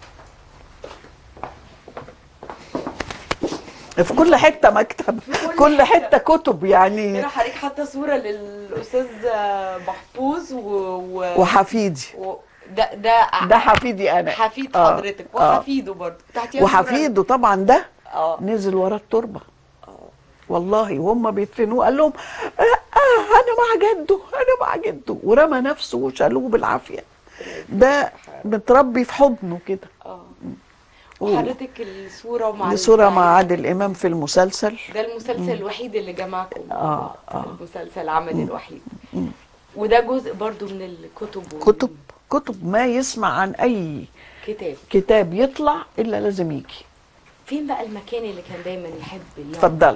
[SPEAKER 2] في كل حته مكتب
[SPEAKER 1] كل
[SPEAKER 2] كل
[SPEAKER 1] حتة.
[SPEAKER 2] حته كتب يعني
[SPEAKER 1] هنا حضرتك حاطه صوره للاستاذ محفوظ و, و...
[SPEAKER 2] وحفيدي
[SPEAKER 1] و... ده ده
[SPEAKER 2] ده حفيدي انا
[SPEAKER 1] حفيد
[SPEAKER 2] آه،
[SPEAKER 1] حضرتك
[SPEAKER 2] آه.
[SPEAKER 1] وحفيده برضه تحتيها صورة-
[SPEAKER 2] وحفيده طبعا ده
[SPEAKER 1] اه
[SPEAKER 2] نزل ورا التربه والله وهم بيدفنوه قال لهم آه آه انا مع جده انا مع جده ورمى نفسه وشالوه بالعافيه ده متربي في حضنه كده
[SPEAKER 1] اه وحضرتك الصوره مع
[SPEAKER 2] دي صوره
[SPEAKER 1] ال-
[SPEAKER 2] مع عادل امام في المسلسل
[SPEAKER 1] ده المسلسل الوحيد اللي جمعكم
[SPEAKER 2] آه، آه.
[SPEAKER 1] المسلسل العمل الوحيد وده جزء برضو من الكتب وال-
[SPEAKER 2] كتب كتب ما يسمع عن اي
[SPEAKER 1] كتاب
[SPEAKER 2] كتاب يطلع الا لازم يجي
[SPEAKER 1] فين بقى المكان اللي كان دايما يحب يقعد
[SPEAKER 2] اتفضلي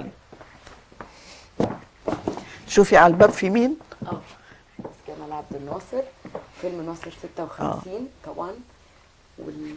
[SPEAKER 2] شوفي على الباب في مين
[SPEAKER 1] اه جمال عبد الناصر فيلم ناصر 56 طبعا وال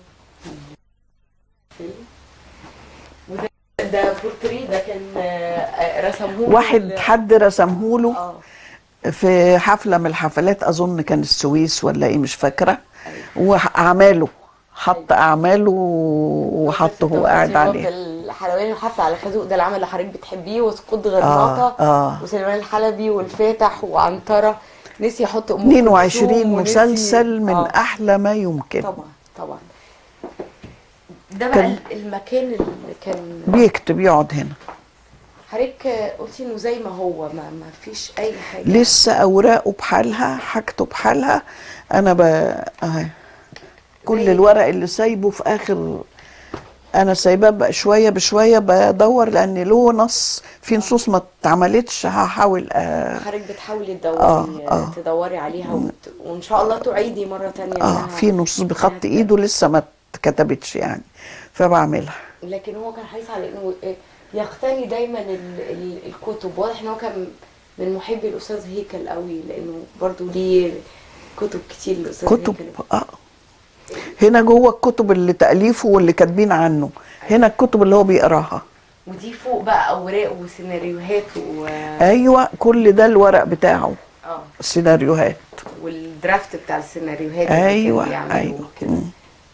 [SPEAKER 1] فيلم وده ده بورتريه ده كان آه، رسموه
[SPEAKER 2] واحد
[SPEAKER 1] ال-
[SPEAKER 2] حد رسمهوله
[SPEAKER 1] اه
[SPEAKER 2] في حفله من الحفلات اظن كان السويس ولا ايه مش فاكره واعماله حط اعماله وحطه هو قاعد عليه
[SPEAKER 1] الحلواني وحفله على خازوق ده العمل اللي حضرتك بتحبيه وسقوط غرناطه
[SPEAKER 2] آه.
[SPEAKER 1] وسليمان الحلبي والفاتح وعنتره نسي يحط ام
[SPEAKER 2] 22
[SPEAKER 1] كلثوم ونسي-
[SPEAKER 2] مسلسل من
[SPEAKER 1] آه.
[SPEAKER 2] احلى ما يمكن
[SPEAKER 1] طبعا طبعا ده بقى
[SPEAKER 2] كان-
[SPEAKER 1] المكان اللي كان
[SPEAKER 2] بيكتب يقعد هنا
[SPEAKER 1] حضرتك قلتي انه زي ما هو ما, ما فيش اي حاجه
[SPEAKER 2] لسه اوراقه بحالها حاجته بحالها انا ب اهي كل
[SPEAKER 1] زي-
[SPEAKER 2] الورق اللي سايبه في اخر انا سايباه بقى شويه بشويه بدور لان له نص في نصوص ما اتعملتش هحاول آه
[SPEAKER 1] حضرتك بتحاولي تدوري
[SPEAKER 2] آه، آه.
[SPEAKER 1] تدوري عليها وت... وان شاء الله تعيدي مره تانية
[SPEAKER 2] اه
[SPEAKER 1] إنها-
[SPEAKER 2] في نصوص بخط
[SPEAKER 1] إنها
[SPEAKER 2] ايده لسه ما اتكتبتش يعني فبعملها
[SPEAKER 1] لكن هو كان حريص على انه يقتني دايما ال... ال... الكتب واضح ان هو كان من محبي الاستاذ هيكل قوي لانه برضو ليه كتب كتير الاستاذ
[SPEAKER 2] كتب
[SPEAKER 1] هيكل
[SPEAKER 2] اه هنا جوه الكتب اللي تأليفه واللي كاتبين عنه هنا الكتب اللي هو بيقراها
[SPEAKER 1] ودي فوق بقى اوراق وسيناريوهات و
[SPEAKER 2] ايوه كل ده الورق بتاعه
[SPEAKER 1] اه
[SPEAKER 2] سيناريوهات
[SPEAKER 1] والدرافت بتاع السيناريوهات اللي
[SPEAKER 2] ايوه
[SPEAKER 1] كانوا بيعملوه
[SPEAKER 2] ايوه
[SPEAKER 1] كده.
[SPEAKER 2] مم.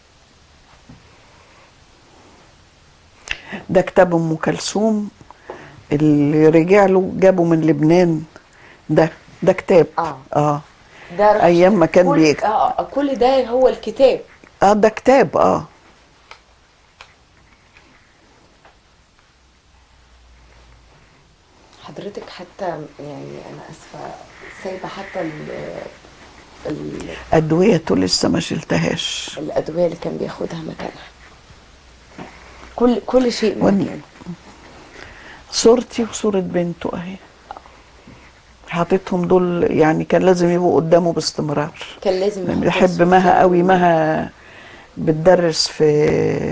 [SPEAKER 2] ده كتاب ام كلثوم اللي رجع له جابه من لبنان ده ده كتاب
[SPEAKER 1] اه
[SPEAKER 2] اه
[SPEAKER 1] ده رخص.
[SPEAKER 2] ايام ما كان
[SPEAKER 1] كل
[SPEAKER 2] بيكتب
[SPEAKER 1] اه كل ده هو الكتاب
[SPEAKER 2] اه ده كتاب اه
[SPEAKER 1] حضرتك حتى يعني انا اسفه سايبه حتى ال ال
[SPEAKER 2] ادويته لسه ما شلتهاش
[SPEAKER 1] الادويه اللي كان بياخدها مكانها كل كل شيء
[SPEAKER 2] ون-
[SPEAKER 1] مكانه
[SPEAKER 2] صورتي وصورة بنته اهي حاططهم دول يعني كان لازم يبقوا قدامه باستمرار
[SPEAKER 1] كان لازم ياخد
[SPEAKER 2] بحب
[SPEAKER 1] الصورة
[SPEAKER 2] مها
[SPEAKER 1] دي.
[SPEAKER 2] قوي مها بتدرس في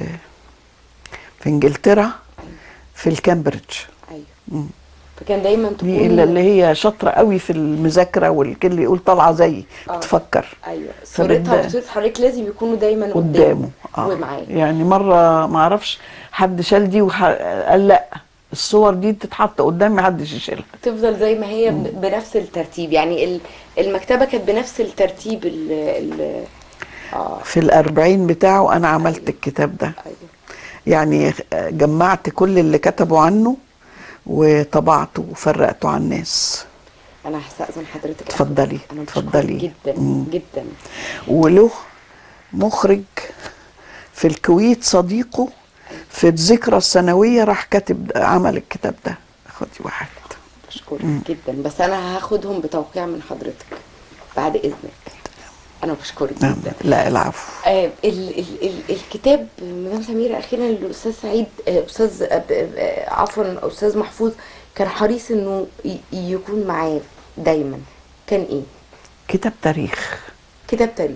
[SPEAKER 2] في انجلترا في الكامبريدج
[SPEAKER 1] ايوه
[SPEAKER 2] مم.
[SPEAKER 1] فكان دايما تكون
[SPEAKER 2] دي اللي اللي هي شاطره قوي في المذاكره والكل يقول طالعه زيي
[SPEAKER 1] آه.
[SPEAKER 2] بتفكر
[SPEAKER 1] ايوه
[SPEAKER 2] فبد-
[SPEAKER 1] صورتها وصوره حضرتك لازم يكونوا دايما
[SPEAKER 2] قدامه
[SPEAKER 1] قدامه
[SPEAKER 2] اه
[SPEAKER 1] ومعاه
[SPEAKER 2] يعني مره ما اعرفش حد شال دي وقال لا الصور دي تتحط قدامي محدش يشيلها
[SPEAKER 1] تفضل زي ما هي ب- بنفس الترتيب يعني ال- المكتبه كانت بنفس الترتيب ال ال اه
[SPEAKER 2] في الأربعين بتاعه أنا عملت الكتاب ده
[SPEAKER 1] ايوه
[SPEAKER 2] يعني جمعت كل اللي كتبوا عنه وطبعته وفرقته على الناس
[SPEAKER 1] انا هستاذن حضرتك
[SPEAKER 2] اتفضلي،
[SPEAKER 1] انا بشكرك
[SPEAKER 2] اتفضلي.
[SPEAKER 1] جدا
[SPEAKER 2] مم.
[SPEAKER 1] جدا
[SPEAKER 2] وله مخرج في الكويت صديقه في الذكرى السنوية راح كاتب عمل الكتاب ده خدي واحد
[SPEAKER 1] بشكرك جدا بس انا هاخدهم بتوقيع من حضرتك بعد اذنك انا بشكرك
[SPEAKER 2] نعم
[SPEAKER 1] جدا
[SPEAKER 2] لا العفو
[SPEAKER 1] آه ال ال ال الكتاب مدام سميرة اخيرا الاستاذ سعيد آه، استاذ آه، آه، عفوا استاذ محفوظ كان حريص انه ي- يكون معاه دايما كان ايه
[SPEAKER 2] كتاب تاريخ
[SPEAKER 1] كتاب تاريخ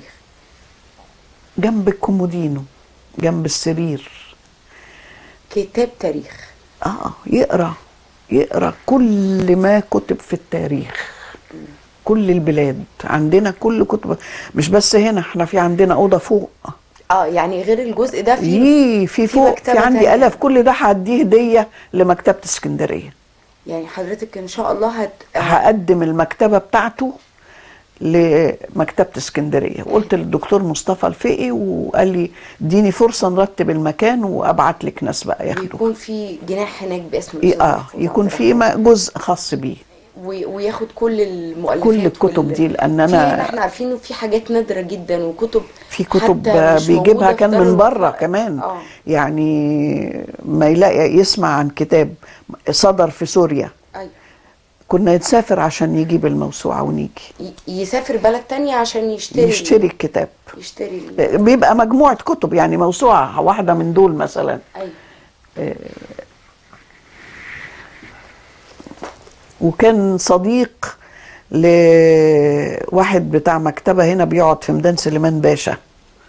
[SPEAKER 2] جنب الكومودينو جنب السرير
[SPEAKER 1] كتاب تاريخ
[SPEAKER 2] اه يقرا يقرا كل ما كتب في التاريخ كل البلاد عندنا كل كتب مش بس هنا احنا في عندنا اوضه فوق
[SPEAKER 1] اه يعني غير الجزء ده في
[SPEAKER 2] يي في فوق في
[SPEAKER 1] مكتبة
[SPEAKER 2] عندي
[SPEAKER 1] تانية.
[SPEAKER 2] الاف كل ده هديه هديه لمكتبه اسكندريه
[SPEAKER 1] يعني حضرتك ان شاء الله هت
[SPEAKER 2] هقدم المكتبه بتاعته لمكتبه اسكندريه وقلت للدكتور مصطفى الفقي وقال لي اديني فرصه نرتب المكان وابعت لك ناس بقى ياخدوه
[SPEAKER 1] يكون في جناح هناك باسم
[SPEAKER 2] ي-
[SPEAKER 1] الأستاذ
[SPEAKER 2] اه
[SPEAKER 1] محفوظ
[SPEAKER 2] يكون
[SPEAKER 1] عبد
[SPEAKER 2] في
[SPEAKER 1] الرحمن.
[SPEAKER 2] م- جزء خاص بيه
[SPEAKER 1] وي- وياخد كل المؤلفات
[SPEAKER 2] كل الكتب
[SPEAKER 1] وال-
[SPEAKER 2] دي لأن
[SPEAKER 1] في
[SPEAKER 2] أنا-
[SPEAKER 1] هنا احنا عارفين انه في حاجات نادره جدا وكتب
[SPEAKER 2] في كتب
[SPEAKER 1] حتى مش
[SPEAKER 2] بيجيبها
[SPEAKER 1] موجودة في
[SPEAKER 2] كان
[SPEAKER 1] دار
[SPEAKER 2] من بره
[SPEAKER 1] الوفاء.
[SPEAKER 2] كمان
[SPEAKER 1] اه
[SPEAKER 2] يعني ما يلاقي يسمع عن كتاب صدر في سوريا
[SPEAKER 1] أيوة.
[SPEAKER 2] كنا نسافر عشان يجيب الموسوعه ونيجي
[SPEAKER 1] ي- يسافر بلد تانية عشان يشتري
[SPEAKER 2] يشتري الكتاب
[SPEAKER 1] يشتري ال-
[SPEAKER 2] بيبقى مجموعه كتب يعني موسوعه واحده من دول مثلا
[SPEAKER 1] ايوه
[SPEAKER 2] وكان صديق لواحد بتاع مكتبه هنا بيقعد في ميدان سليمان باشا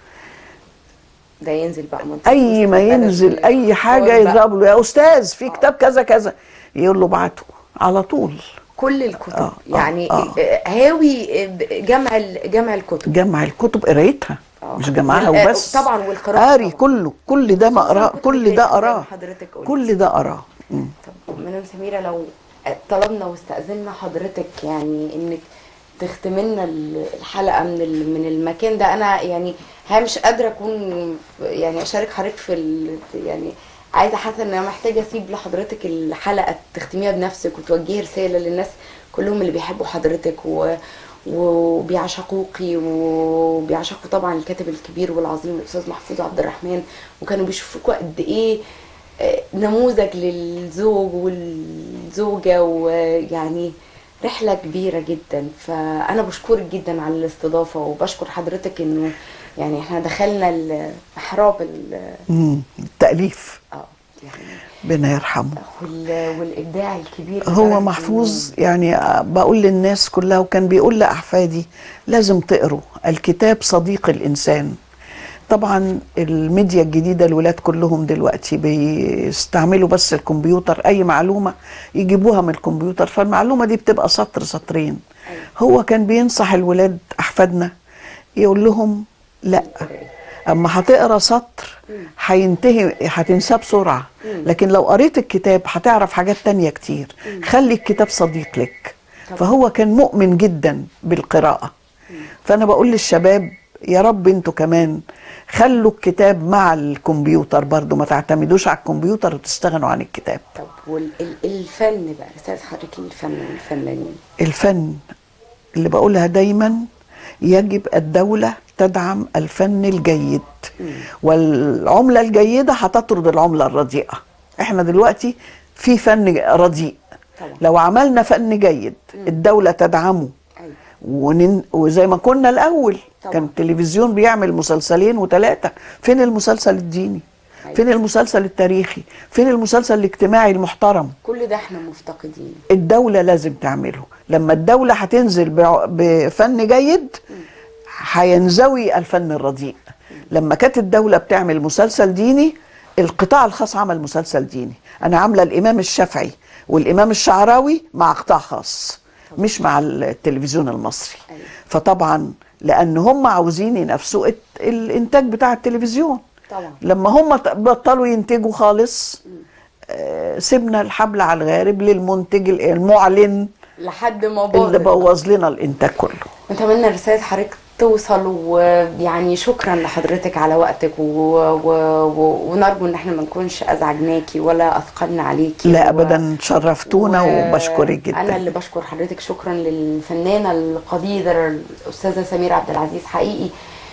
[SPEAKER 1] ده ينزل بقى منطقة
[SPEAKER 2] اي ما
[SPEAKER 1] وسط البلد
[SPEAKER 2] ينزل
[SPEAKER 1] وال-
[SPEAKER 2] اي حاجه
[SPEAKER 1] بقى
[SPEAKER 2] يضرب له يا استاذ في كتاب كذا كذا يقول له ابعته على طول
[SPEAKER 1] كل الكتب
[SPEAKER 2] آه، آه،
[SPEAKER 1] يعني
[SPEAKER 2] آه.
[SPEAKER 1] هاوي جمع ال- جمع الكتب
[SPEAKER 2] جمع الكتب قرايتها
[SPEAKER 1] آه.
[SPEAKER 2] مش جمعها
[SPEAKER 1] وال-
[SPEAKER 2] وبس
[SPEAKER 1] طبعا والقراءة
[SPEAKER 2] قاري
[SPEAKER 1] طبعاً.
[SPEAKER 2] كله كل ده ما
[SPEAKER 1] خصوصاً
[SPEAKER 2] قراه
[SPEAKER 1] كتب
[SPEAKER 2] كل
[SPEAKER 1] البيت
[SPEAKER 2] ده
[SPEAKER 1] زي ما
[SPEAKER 2] قراه
[SPEAKER 1] حضرتك قلت.
[SPEAKER 2] كل ده قراه مم.
[SPEAKER 1] طب مدام سميرة لو طلبنا واستأذنا حضرتك يعني انك تختم لنا الحلقة من ال- من المكان ده انا يعني ها مش قادرة اكون يعني اشارك حضرتك في ال- يعني عايزة حاسة ان انا محتاجة اسيب لحضرتك الحلقة تختميها بنفسك وتوجهي رسالة للناس كلهم اللي بيحبوا حضرتك و وبيعشقوكي وبيعشقوا طبعا الكاتب الكبير والعظيم الاستاذ محفوظ عبد الرحمن وكانوا بيشوفوكوا قد ايه آه، نموذج للزوج والزوجة ويعني رحلة كبيرة جدا فأنا بشكرك جدا على الاستضافة وبشكر حضرتك إنه يعني إحنا دخلنا المحراب ال-
[SPEAKER 2] مم. التاليف
[SPEAKER 1] اه يعني
[SPEAKER 2] ربنا يرحمه
[SPEAKER 1] وال- والإبداع الكبير لدرجة
[SPEAKER 2] هو
[SPEAKER 1] إنه-
[SPEAKER 2] محفوظ يعني بقول للناس كلها وكان بيقول لأحفادي لازم تقروا الكتاب صديق الإنسان طبعا الميديا الجديدة الولاد كلهم دلوقتي بيستعملوا بس الكمبيوتر أي معلومة يجيبوها من الكمبيوتر فالمعلومة دي بتبقى سطر سطرين
[SPEAKER 1] أيوة.
[SPEAKER 2] هو كان بينصح الولاد أحفادنا يقول لهم لا اما هتقرا سطر هينتهي هتنساه بسرعه لكن لو قريت الكتاب هتعرف حاجات تانية كتير خلي الكتاب صديق لك
[SPEAKER 1] طبعا.
[SPEAKER 2] فهو كان مؤمن جدا بالقراءه فانا بقول للشباب يا رب انتوا كمان خلوا الكتاب مع الكمبيوتر برضو ما تعتمدوش على الكمبيوتر وتستغنوا عن الكتاب
[SPEAKER 1] طب والفن بقى رسالة حضرتك للفن والفنانين
[SPEAKER 2] الفن اللي بقولها دايما يجب الدولة تدعم الفن الجيد والعملة الجيدة هتطرد العملة الرديئة احنا دلوقتي في فن رديء
[SPEAKER 1] طبعا.
[SPEAKER 2] لو عملنا فن جيد الدولة تدعمه
[SPEAKER 1] أيوة.
[SPEAKER 2] ونن... وزي ما كنا الأول
[SPEAKER 1] طبعا.
[SPEAKER 2] كان التلفزيون بيعمل مسلسلين وثلاثة فين المسلسل الديني
[SPEAKER 1] أيوة.
[SPEAKER 2] فين المسلسل التاريخي فين المسلسل الاجتماعي المحترم
[SPEAKER 1] كل ده احنا مفتقدين
[SPEAKER 2] الدولة لازم تعمله لما الدولة هتنزل بع- بفن جيد هينزوي الفن الرديء لما كانت الدولة بتعمل مسلسل ديني القطاع الخاص عمل مسلسل ديني أنا عاملة الإمام الشافعي والإمام الشعراوي مع قطاع خاص مش مع التلفزيون المصري
[SPEAKER 1] أيوة.
[SPEAKER 2] فطبعا لأن هم عاوزين ينافسوا الت- الإنتاج بتاع التلفزيون
[SPEAKER 1] طبعا
[SPEAKER 2] لما هم ت- بطلوا ينتجوا خالص آه، سيبنا الحبل على الغارب للمنتج المعلن
[SPEAKER 1] لحد ما باظ
[SPEAKER 2] اللي بوظ لنا الانتاج كله
[SPEAKER 1] نتمنى رسالة حضرتك توصل ويعني شكرا لحضرتك على وقتك و... و... و... ونرجو ان احنا ما نكونش ازعجناكي ولا اثقلنا عليكي
[SPEAKER 2] لا
[SPEAKER 1] و-
[SPEAKER 2] ابدا شرفتونا
[SPEAKER 1] و-
[SPEAKER 2] وبشكرك جدا
[SPEAKER 1] انا اللي بشكر حضرتك شكرا للفنانه القديره الاستاذه سميره عبد العزيز حقيقي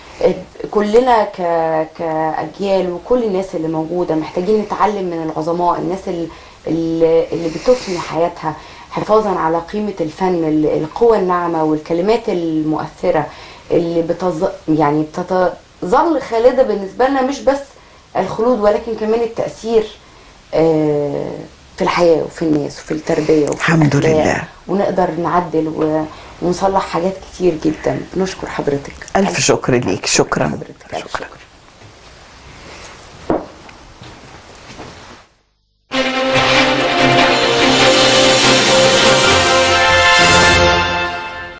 [SPEAKER 1] كلنا ك... كاجيال وكل الناس اللي موجوده محتاجين نتعلم من العظماء الناس اللي, اللي بتفني حياتها حفاظا على قيمه الفن ال- القوى الناعمه والكلمات المؤثره اللي بتظ... يعني بتظل خالده بالنسبه لنا مش بس الخلود ولكن كمان التاثير آه، في الحياه وفي الناس وفي التربيه وفي
[SPEAKER 2] الحمد
[SPEAKER 1] الأخلاق.
[SPEAKER 2] لله.
[SPEAKER 1] ونقدر نعدل و... ونصلح حاجات كتير جدا نشكر حضرتك
[SPEAKER 2] الف شكر ليك شكرا
[SPEAKER 1] حضرتك ألف
[SPEAKER 2] شكرا
[SPEAKER 1] شكر